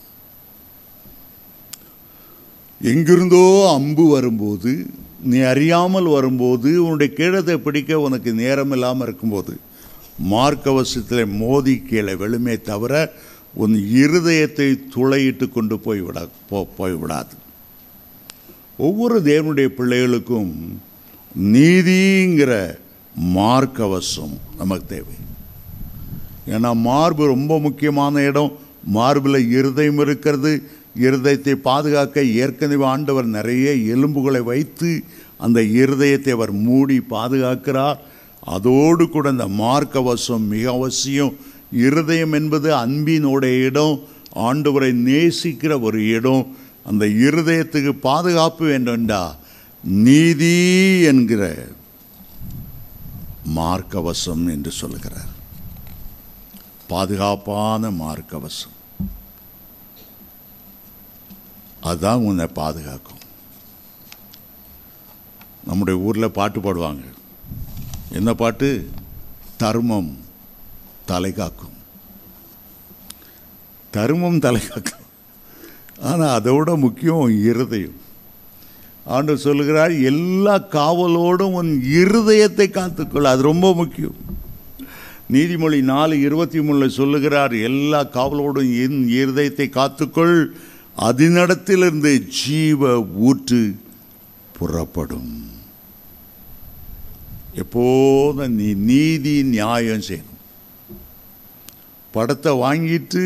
எங்கிருந்தோ அம்பு வரும்போது நீ அறியாமல் வரும்போது உன்னுடைய கீழத்தை பிடிக்க உனக்கு நேரம் இல்லாமல் இருக்கும்போது மார்க்கவசத்தில் மோதி கீழே வெளுமே தவிர உன் இருதயத்தை துளையிட்டு கொண்டு போய்விட போ போய்விடாது ஒவ்வொரு தேவனுடைய பிள்ளைகளுக்கும் நீதிங்கிற மார்க்கவசம் நமக்கு தேவை ஏன்னா மார்பு ரொம்ப முக்கியமான இடம் மார்பில் இருதயம் இருக்கிறது இருதயத்தை பாதுகாக்க ஏற்கனவே ஆண்டவர் நிறைய எலும்புகளை வைத்து அந்த இருதயத்தை அவர் மூடி பாதுகாக்கிறார் அதோடு கூட இந்த மார்க்கவசம் மிக அவசியம் இருதயம் என்பது அன்பினுடைய இடம் ஆண்டவரை நேசிக்கிற ஒரு இடம் அந்த இருதயத்துக்கு பாதுகாப்பு வேண்டும்டா நீதி என்கிற மார்க்கவசம் என்று சொல்லுகிறார் பாதுகாப்பான மார்க்கவசம் அதுதான் உன்னை பாதுகாக்கும் நம்முடைய ஊரில் பாட்டு பாடுவாங்க என்ன பாட்டு தர்மம் தலை காக்கும் தர்மம் தலை காக்கும் ஆனால் அதை விட முக்கியம் இருதயம் ஆண்டு சொல்லுகிறார் எல்லா காவலோடும் உன் இருதயத்தை காத்துக்கொள் அது ரொம்ப முக்கியம் நீதிமொழி நாலு இருபத்தி மூணில் சொல்லுகிறார் எல்லா காவலோடும் என் இருதயத்தை காத்துக்கொள் அதனிடத்திலிருந்து ஜீவ ஊற்று புறப்படும் எப்போதும் நீ நீதி நியாயம் செய்யணும் படத்தை வாங்கிட்டு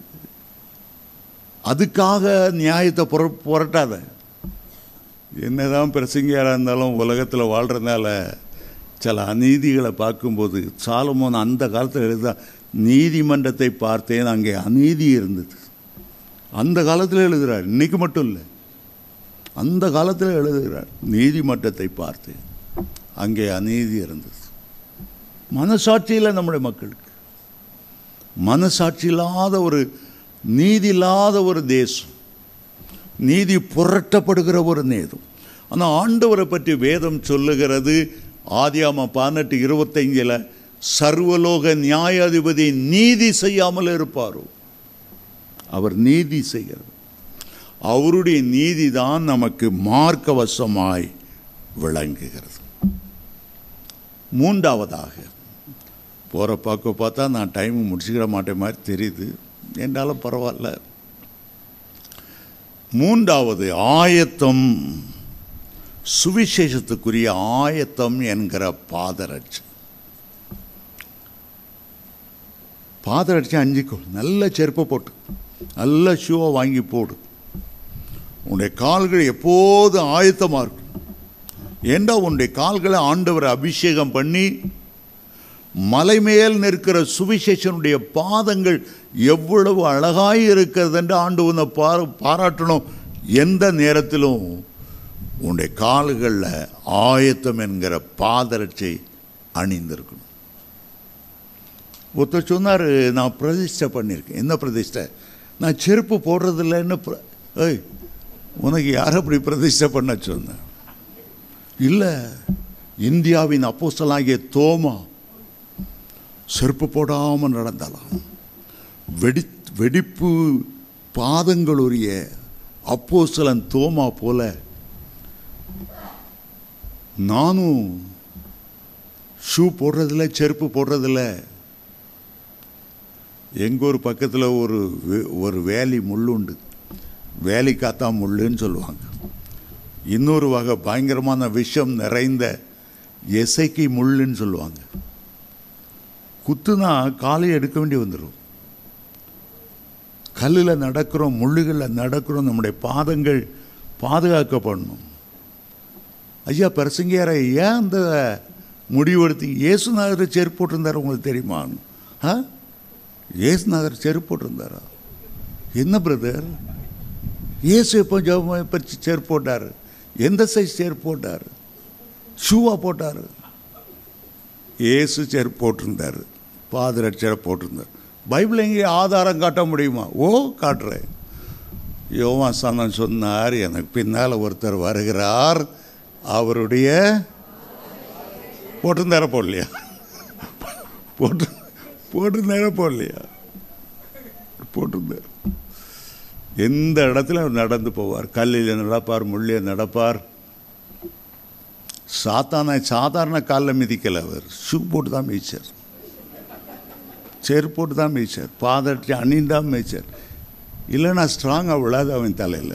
அதுக்காக நியாயத்தை புற புரட்டாத என்னதான் பிரசங்கியாராக இருந்தாலும் உலகத்தில் வாழ்கிறதுனால சில அநீதிகளை பார்க்கும்போது சாலமோன் அந்த காலத்தில் எழுத நீதிமன்றத்தை பார்த்தேன் அங்கே அநீதி இருந்தது அந்த காலத்தில் எழுதுகிறார் இன்னைக்கு மட்டும் இல்லை அந்த காலத்தில் எழுதுகிறார் நீதிமன்றத்தை பார்த்தேன் அங்கே அநீதி இருந்தது மனசாட்சியில் நம்முடைய மக்களுக்கு மனசாட்சி இல்லாத ஒரு நீதி இல்லாத ஒரு தேசம் நீதி புரட்டப்படுகிற ஒரு நேதம் ஆனால் ஆண்டவரை பற்றி வேதம் சொல்லுகிறது ஆதியாம பதினெட்டு இருபத்தஞ்சில் சர்வலோக நியாயாதிபதி நீதி செய்யாமல் இருப்பாரோ அவர் நீதி செய்கிறார் அவருடைய நீதி தான் நமக்கு மார்க்கவசமாய் விளங்குகிறது மூன்றாவதாக போகிற பார்க்க பார்த்தா நான் டைம் முடிச்சுக்கிற மாட்டேன் மாதிரி தெரியுது என்றாலும் பரவாயில்ல மூன்றாவது ஆயத்தம் சுவிசேஷத்துக்குரிய ஆயத்தம் என்கிற பாதரட்சி பாதரட்சி அஞ்சுக்கோ நல்ல செருப்பை போட்டு நல்ல ஷூவை வாங்கி போடு உன்னுடைய கால்கள் எப்போதும் ஆயத்தமாக இருக்கும் ஏண்டா உன்னுடைய கால்களை ஆண்டவர் அபிஷேகம் பண்ணி மலை மேல் நிற்கிற சுவிசேஷனுடைய பாதங்கள் எவ்வளவு அழகாய் இருக்கிறது என்று ஆண்டு உன்னை பார பாராட்டணும் எந்த நேரத்திலும் உன்னுடைய கால்களில் ஆயத்தம் என்கிற பாதரட்சை அணிந்திருக்கணும் ஒருத்தர் சொன்னார் நான் பிரதிஷ்டை பண்ணியிருக்கேன் என்ன பிரதிஷ்டை நான் செருப்பு போடுறதில்லைன்னு பிர- ஏய் உனக்கு யார் அப்படி பிரதிஷ்டை பண்ண சொன்னேன் இல்லை இந்தியாவின் அப்போஸ்தலனாகிய தோமா செருப்பு போடாமல் நடந்தாலாம் வெடி வெடிப்பு பாதங்களுடைய அப்போஸ்தலன் தோமா போல நானும் ஷூ போடுறதில்ல செருப்பு போடுறதில்ல எங்கள் ஊர் பக்கத்தில் ஒரு வே- ஒரு வேலி முள் உண்டு வேலி காத்தா முள்ளுன்னு சொல்லுவாங்க இன்னொரு வகை பயங்கரமான விஷம் நிறைந்த எசைக்கு முள்ளுன்னு சொல்லுவாங்க குத்துனா காலை எடுக்க வேண்டி வந்துடும் கல்லில் நடக்கிறோம் முள்ளுகளில் நடக்கிறோம் நம்முடைய பாதங்கள் பாதுகாக்கப்படணும் ஐயா பிரசங்கியார ஏன் அந்த முடிவெடுத்தீங்க இயேசுநாதர் செருப்பு போட்டிருந்தார் உங்களுக்கு தெரியுமா ஆ இயேசுநாதர் செருப்பு போட்டிருந்தாரா என்ன பிரதர் இயேசு எப்போ ஜெபம் பறிச்சு செருப்பு போட்டார் எந்த சைஸ் செருப்பு போட்டார் ஷூவா போட்டார் இயேசு செருப்பு போட்டிருந்தார் பாதரட்சரை போட்டிருந்தார் பைபிள் எங்கே ஆதாரம் காட்ட முடியுமா ஓ காட்டுறேன் யோவான் சந்தன் சொன்னார் எனக்கு பின்னால் ஒருத்தர் வருகிறார் அவருடைய போட்டிருந்தார போடலையா போட்டு போட்டிருந்தார போடலையா போட்டிருந்தார் எந்த இடத்துல அவர் நடந்து போவார் கல்லில் நடப்பார் முள்ளில் நடப்பார் சாத்தான சாதாரண காலில் மிதிக்கல அவர் ஷூ போட்டு தான் மிதிச்சார் செருப்பு போட்டு தான் மிதிச்சார் பாதட்டி அணிந்தான் மிதிச்சார் இல்லைன்னா ஸ்ட்ராங்காக விழாது அவன் தலையில்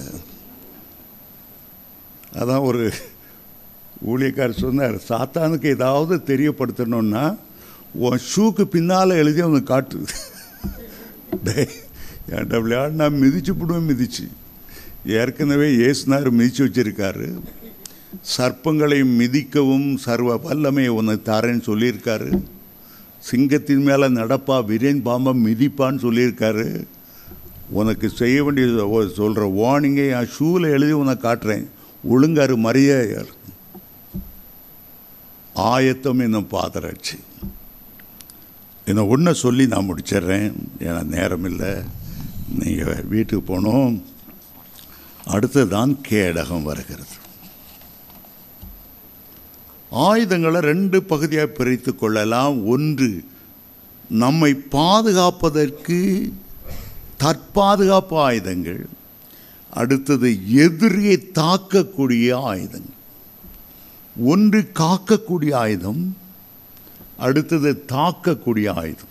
அதான் ஒரு ஊழியக்காரர் சொன்னார் சாத்தானுக்கு ஏதாவது தெரியப்படுத்தணும்னா உன் ஷூக்கு பின்னால் எழுதி அவனுக்கு காட்டு டேய் என்கிட்ட விளையாடினா மிதிச்சு போடுவேன் மிதிச்சு ஏற்கனவே ஏசுனார் மிதிச்சு வச்சிருக்காரு சர்ப்பங்களை மிதிக்கவும் சர்வ வல்லமையை உன்னை தாரேன்னு சொல்லியிருக்காரு சிங்கத்தின் மேலே நடப்பா விரேன் பாம்பை மிதிப்பான்னு சொல்லியிருக்காரு உனக்கு செய்ய வேண்டிய சொல்கிற வார்னிங்கை என் ஷூவில் எழுதி உனக்கு காட்டுறேன் ஒழுங்காரு மரியாதையார் ஆயத்தம் என்னும் பாதராட்சி என்னை ஒன்றை சொல்லி நான் முடிச்சிடுறேன் ஏன்னா நேரம் இல்லை நீங்கள் வீட்டுக்கு போகணும் அடுத்தது தான் கேடகம் வருகிறது ஆயுதங்களை ரெண்டு பகுதியாக பிரித்து கொள்ளலாம் ஒன்று நம்மை பாதுகாப்பதற்கு தற்பாதுகாப்பு ஆயுதங்கள் அடுத்தது எதிரியை தாக்கக்கூடிய ஆயுதங்கள் ஒன்று காக்கக்கூடிய ஆயுதம் அடுத்தது தாக்கக்கூடிய ஆயுதம்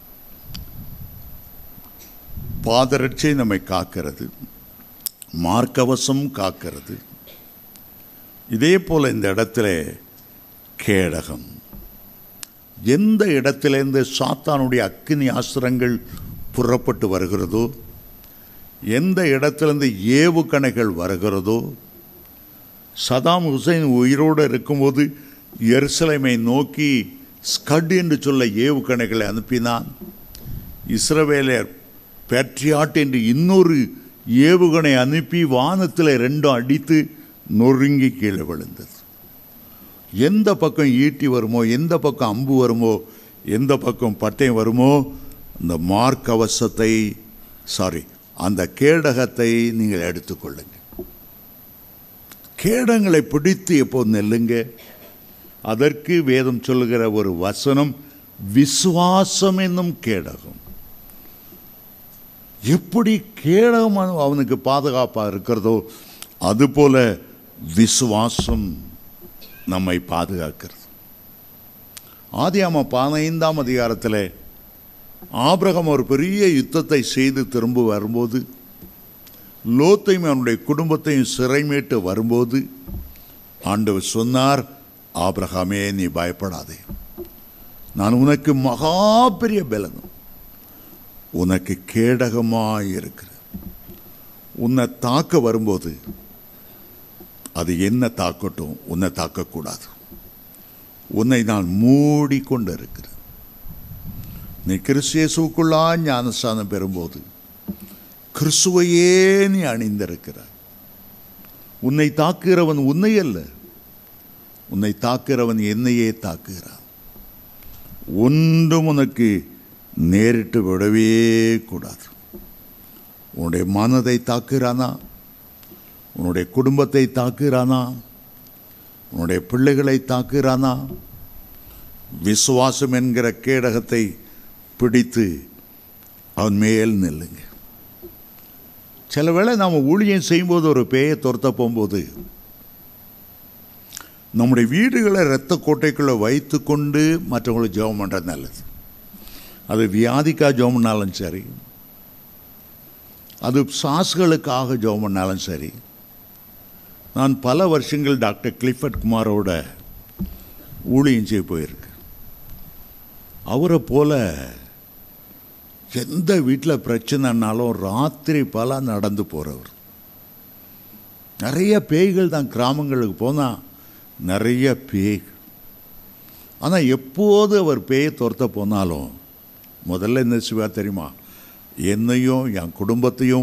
பாதரட்சை நம்மை காக்கிறது மார்க்கவசம் காக்கிறது இதே போல இந்த இடத்துல கேடகம் எந்த இடத்திலிருந்து சாத்தானுடைய அக்கினி ஆசிரங்கள் புறப்பட்டு வருகிறதோ எந்த இடத்திலிருந்து ஏவுகணைகள் வருகிறதோ சதாம் ஹுசைன் உயிரோடு இருக்கும்போது எருசலேமை நோக்கி ஸ்கட் என்று சொல்ல ஏவுகணைகளை அனுப்பினான் இஸ்ரவேலர் பேட்ரியாட் என்று இன்னொரு ஏவுகணை அனுப்பி வானத்தில் ரெண்டும் அடித்து நொறுங்கி கீழே விழுந்தது எந்த பக்கம் ஈட்டி வருமோ எந்த பக்கம் அம்பு வருமோ எந்த பக்கம் பட்டயம் வருமோ அந்த மார்க் கவசத்தை சாரி அந்த கேடகத்தை நீங்கள் எடுத்துக்கொள்ளுங்க கேடங்களை பிடித்து எப்போது நெல்லுங்க அதற்கு வேதம் சொல்லுகிற ஒரு வசனம் விசுவாசம் என்னும் கேடகம் எப்படி கேடகம் அவனுக்கு பாதுகாப்பாக இருக்கிறதோ அதுபோல விசுவாசம் நம்மை பாதுகாக்கிறது ஆதியாம பதினைந்தாம் அதிகாரத்தில் ஆபிரகம் ஒரு பெரிய யுத்தத்தை செய்து திரும்ப வரும்போது லோத்தையும் அவனுடைய குடும்பத்தையும் சிறைமீட்டு வரும்போது ஆண்டவர் சொன்னார் ஆபிரகாமே நீ பயப்படாதே நான் உனக்கு மகா பெரிய பலனும் உனக்கு கேடகமாய் இருக்கிற உன்னை தாக்க வரும்போது அது என்ன தாக்கட்டும் உன்னை தாக்கக்கூடாது உன்னை நான் மூடிக்கொண்டு இருக்கிறேன் நீ கிறிஸ்தியேசுக்குள்ளா ஞானஸ்தானம் பெறும்போது கிறிஸ்துவையே நீ அணிந்திருக்கிறாய் உன்னை தாக்குகிறவன் உன்னை அல்ல உன்னை தாக்குகிறவன் என்னையே தாக்குகிறான் ஒன்றும் உனக்கு நேரிட்டு விடவே கூடாது உன்னுடைய மனதை தாக்குறானா உன்னுடைய குடும்பத்தை தாக்குறானா உன்னுடைய பிள்ளைகளை தாக்குறானா விசுவாசம் என்கிற கேடகத்தை பிடித்து அவன் மேல் நில்லுங்க சில வேளை நாம் ஊழியம் செய்யும்போது ஒரு பேயை துரத்த போகும்போது நம்முடைய வீடுகளை இரத்த கோட்டைக்குள்ளே வைத்து கொண்டு மற்றவங்களை ஜெபம் பண்ணுறது நல்லது அது வியாதிக்காக ஜெபம் பண்ணாலும் சரி அது சாஸ்களுக்காக ஜெபம் பண்ணாலும் சரி நான் பல வருஷங்கள் டாக்டர் கிளிஃபர்ட் குமாரோட ஊழியம் செய்ய போயிருக்கேன் அவரை போல எந்த வீட்டில் பிரச்சனைனாலும் ராத்திரி பல நடந்து போகிறவர் நிறைய பேய்கள் தான் கிராமங்களுக்கு போனால் நிறைய பேய் ஆனால் எப்போது அவர் பேயை துரத்த போனாலும் முதல்ல என்ன செய்வார் தெரியுமா என்னையும் என் குடும்பத்தையும்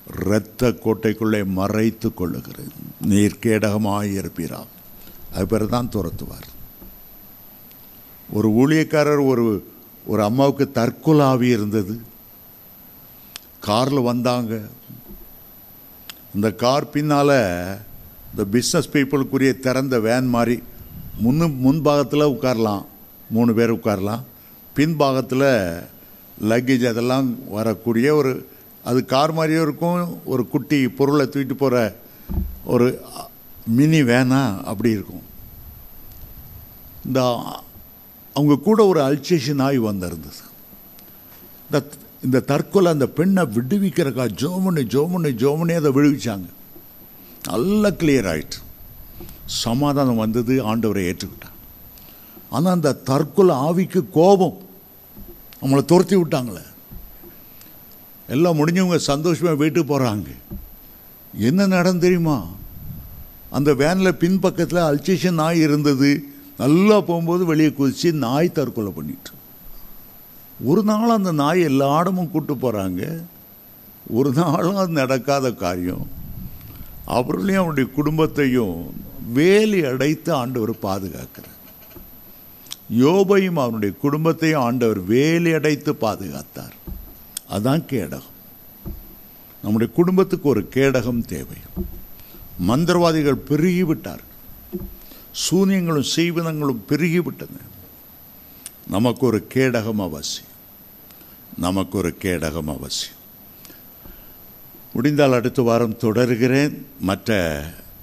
இரத்த கோட்டைக்குள்ளே மறைத்து கொள்ளுகிறது நீர் கேடகமாய் இருப்பீரா அது பிறகு தான் துரத்துவார் ஒரு ஊழியக்காரர் ஒரு ஒரு அம்மாவுக்கு தற்கொலாவி இருந்தது காரில் வந்தாங்க இந்த கார் பின்னால் இந்த பிஸ்னஸ் பீப்புளுக்குரிய திறந்த வேன் மாதிரி முன்னு முன்பாகத்தில் உட்காரலாம் மூணு பேர் உட்காரலாம் பின்பாகத்தில் லக்கேஜ் அதெல்லாம் வரக்கூடிய ஒரு அது கார் மாதிரியும் இருக்கும் ஒரு குட்டி பொருளை தூக்கிட்டு போகிற ஒரு மினி வேனா அப்படி இருக்கும் இந்த அவங்க கூட ஒரு அல்சேஷன் ஆகி வந்திருந்தது இந்த இந்த தற்கொலை அந்த பெண்ணை விடுவிக்கிறக்கா ஜோமனு ஜோமனு ஜோமனே அதை விடுவிச்சாங்க நல்லா கிளியர் ஆயிட்டு சமாதானம் வந்தது ஆண்டவரை ஏற்றுக்கிட்டான் ஆனால் அந்த தற்கொலை ஆவிக்கு கோபம் நம்மளை துரத்தி விட்டாங்களே எல்லாம் முடிஞ்சவங்க சந்தோஷமாக வீட்டுக்கு போகிறாங்க என்ன நடந்து தெரியுமா அந்த வேனில் பின்பக்கத்தில் அல்சேஷன் நாய் இருந்தது நல்லா போகும்போது வெளியே குதித்து நாய் தற்கொலை பண்ணிட்டு ஒரு நாள் அந்த நாய் எல்லா இடமும் கூட்டு போகிறாங்க ஒரு நாளும் அது நடக்காத காரியம் அவர்களையும் அவருடைய குடும்பத்தையும் வேலி அடைத்து ஆண்டவர் பாதுகாக்கிறார் யோபையும் அவனுடைய குடும்பத்தையும் ஆண்டவர் வேலி அடைத்து பாதுகாத்தார் அதான் கேடகம் நம்முடைய குடும்பத்துக்கு ஒரு கேடகம் தேவை மந்திரவாதிகள் பெருகிவிட்டார்கள் சூனியங்களும் செய்வனங்களும் பெருகிவிட்டன நமக்கு ஒரு கேடகம் அவசியம் நமக்கு ஒரு கேடகம் அவசியம் முடிந்தால் அடுத்த வாரம் தொடர்கிறேன் மற்ற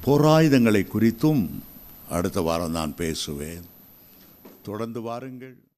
போராயுதங்களை குறித்தும் அடுத்த வாரம் நான் பேசுவேன் தொடர்ந்து வாருங்கள்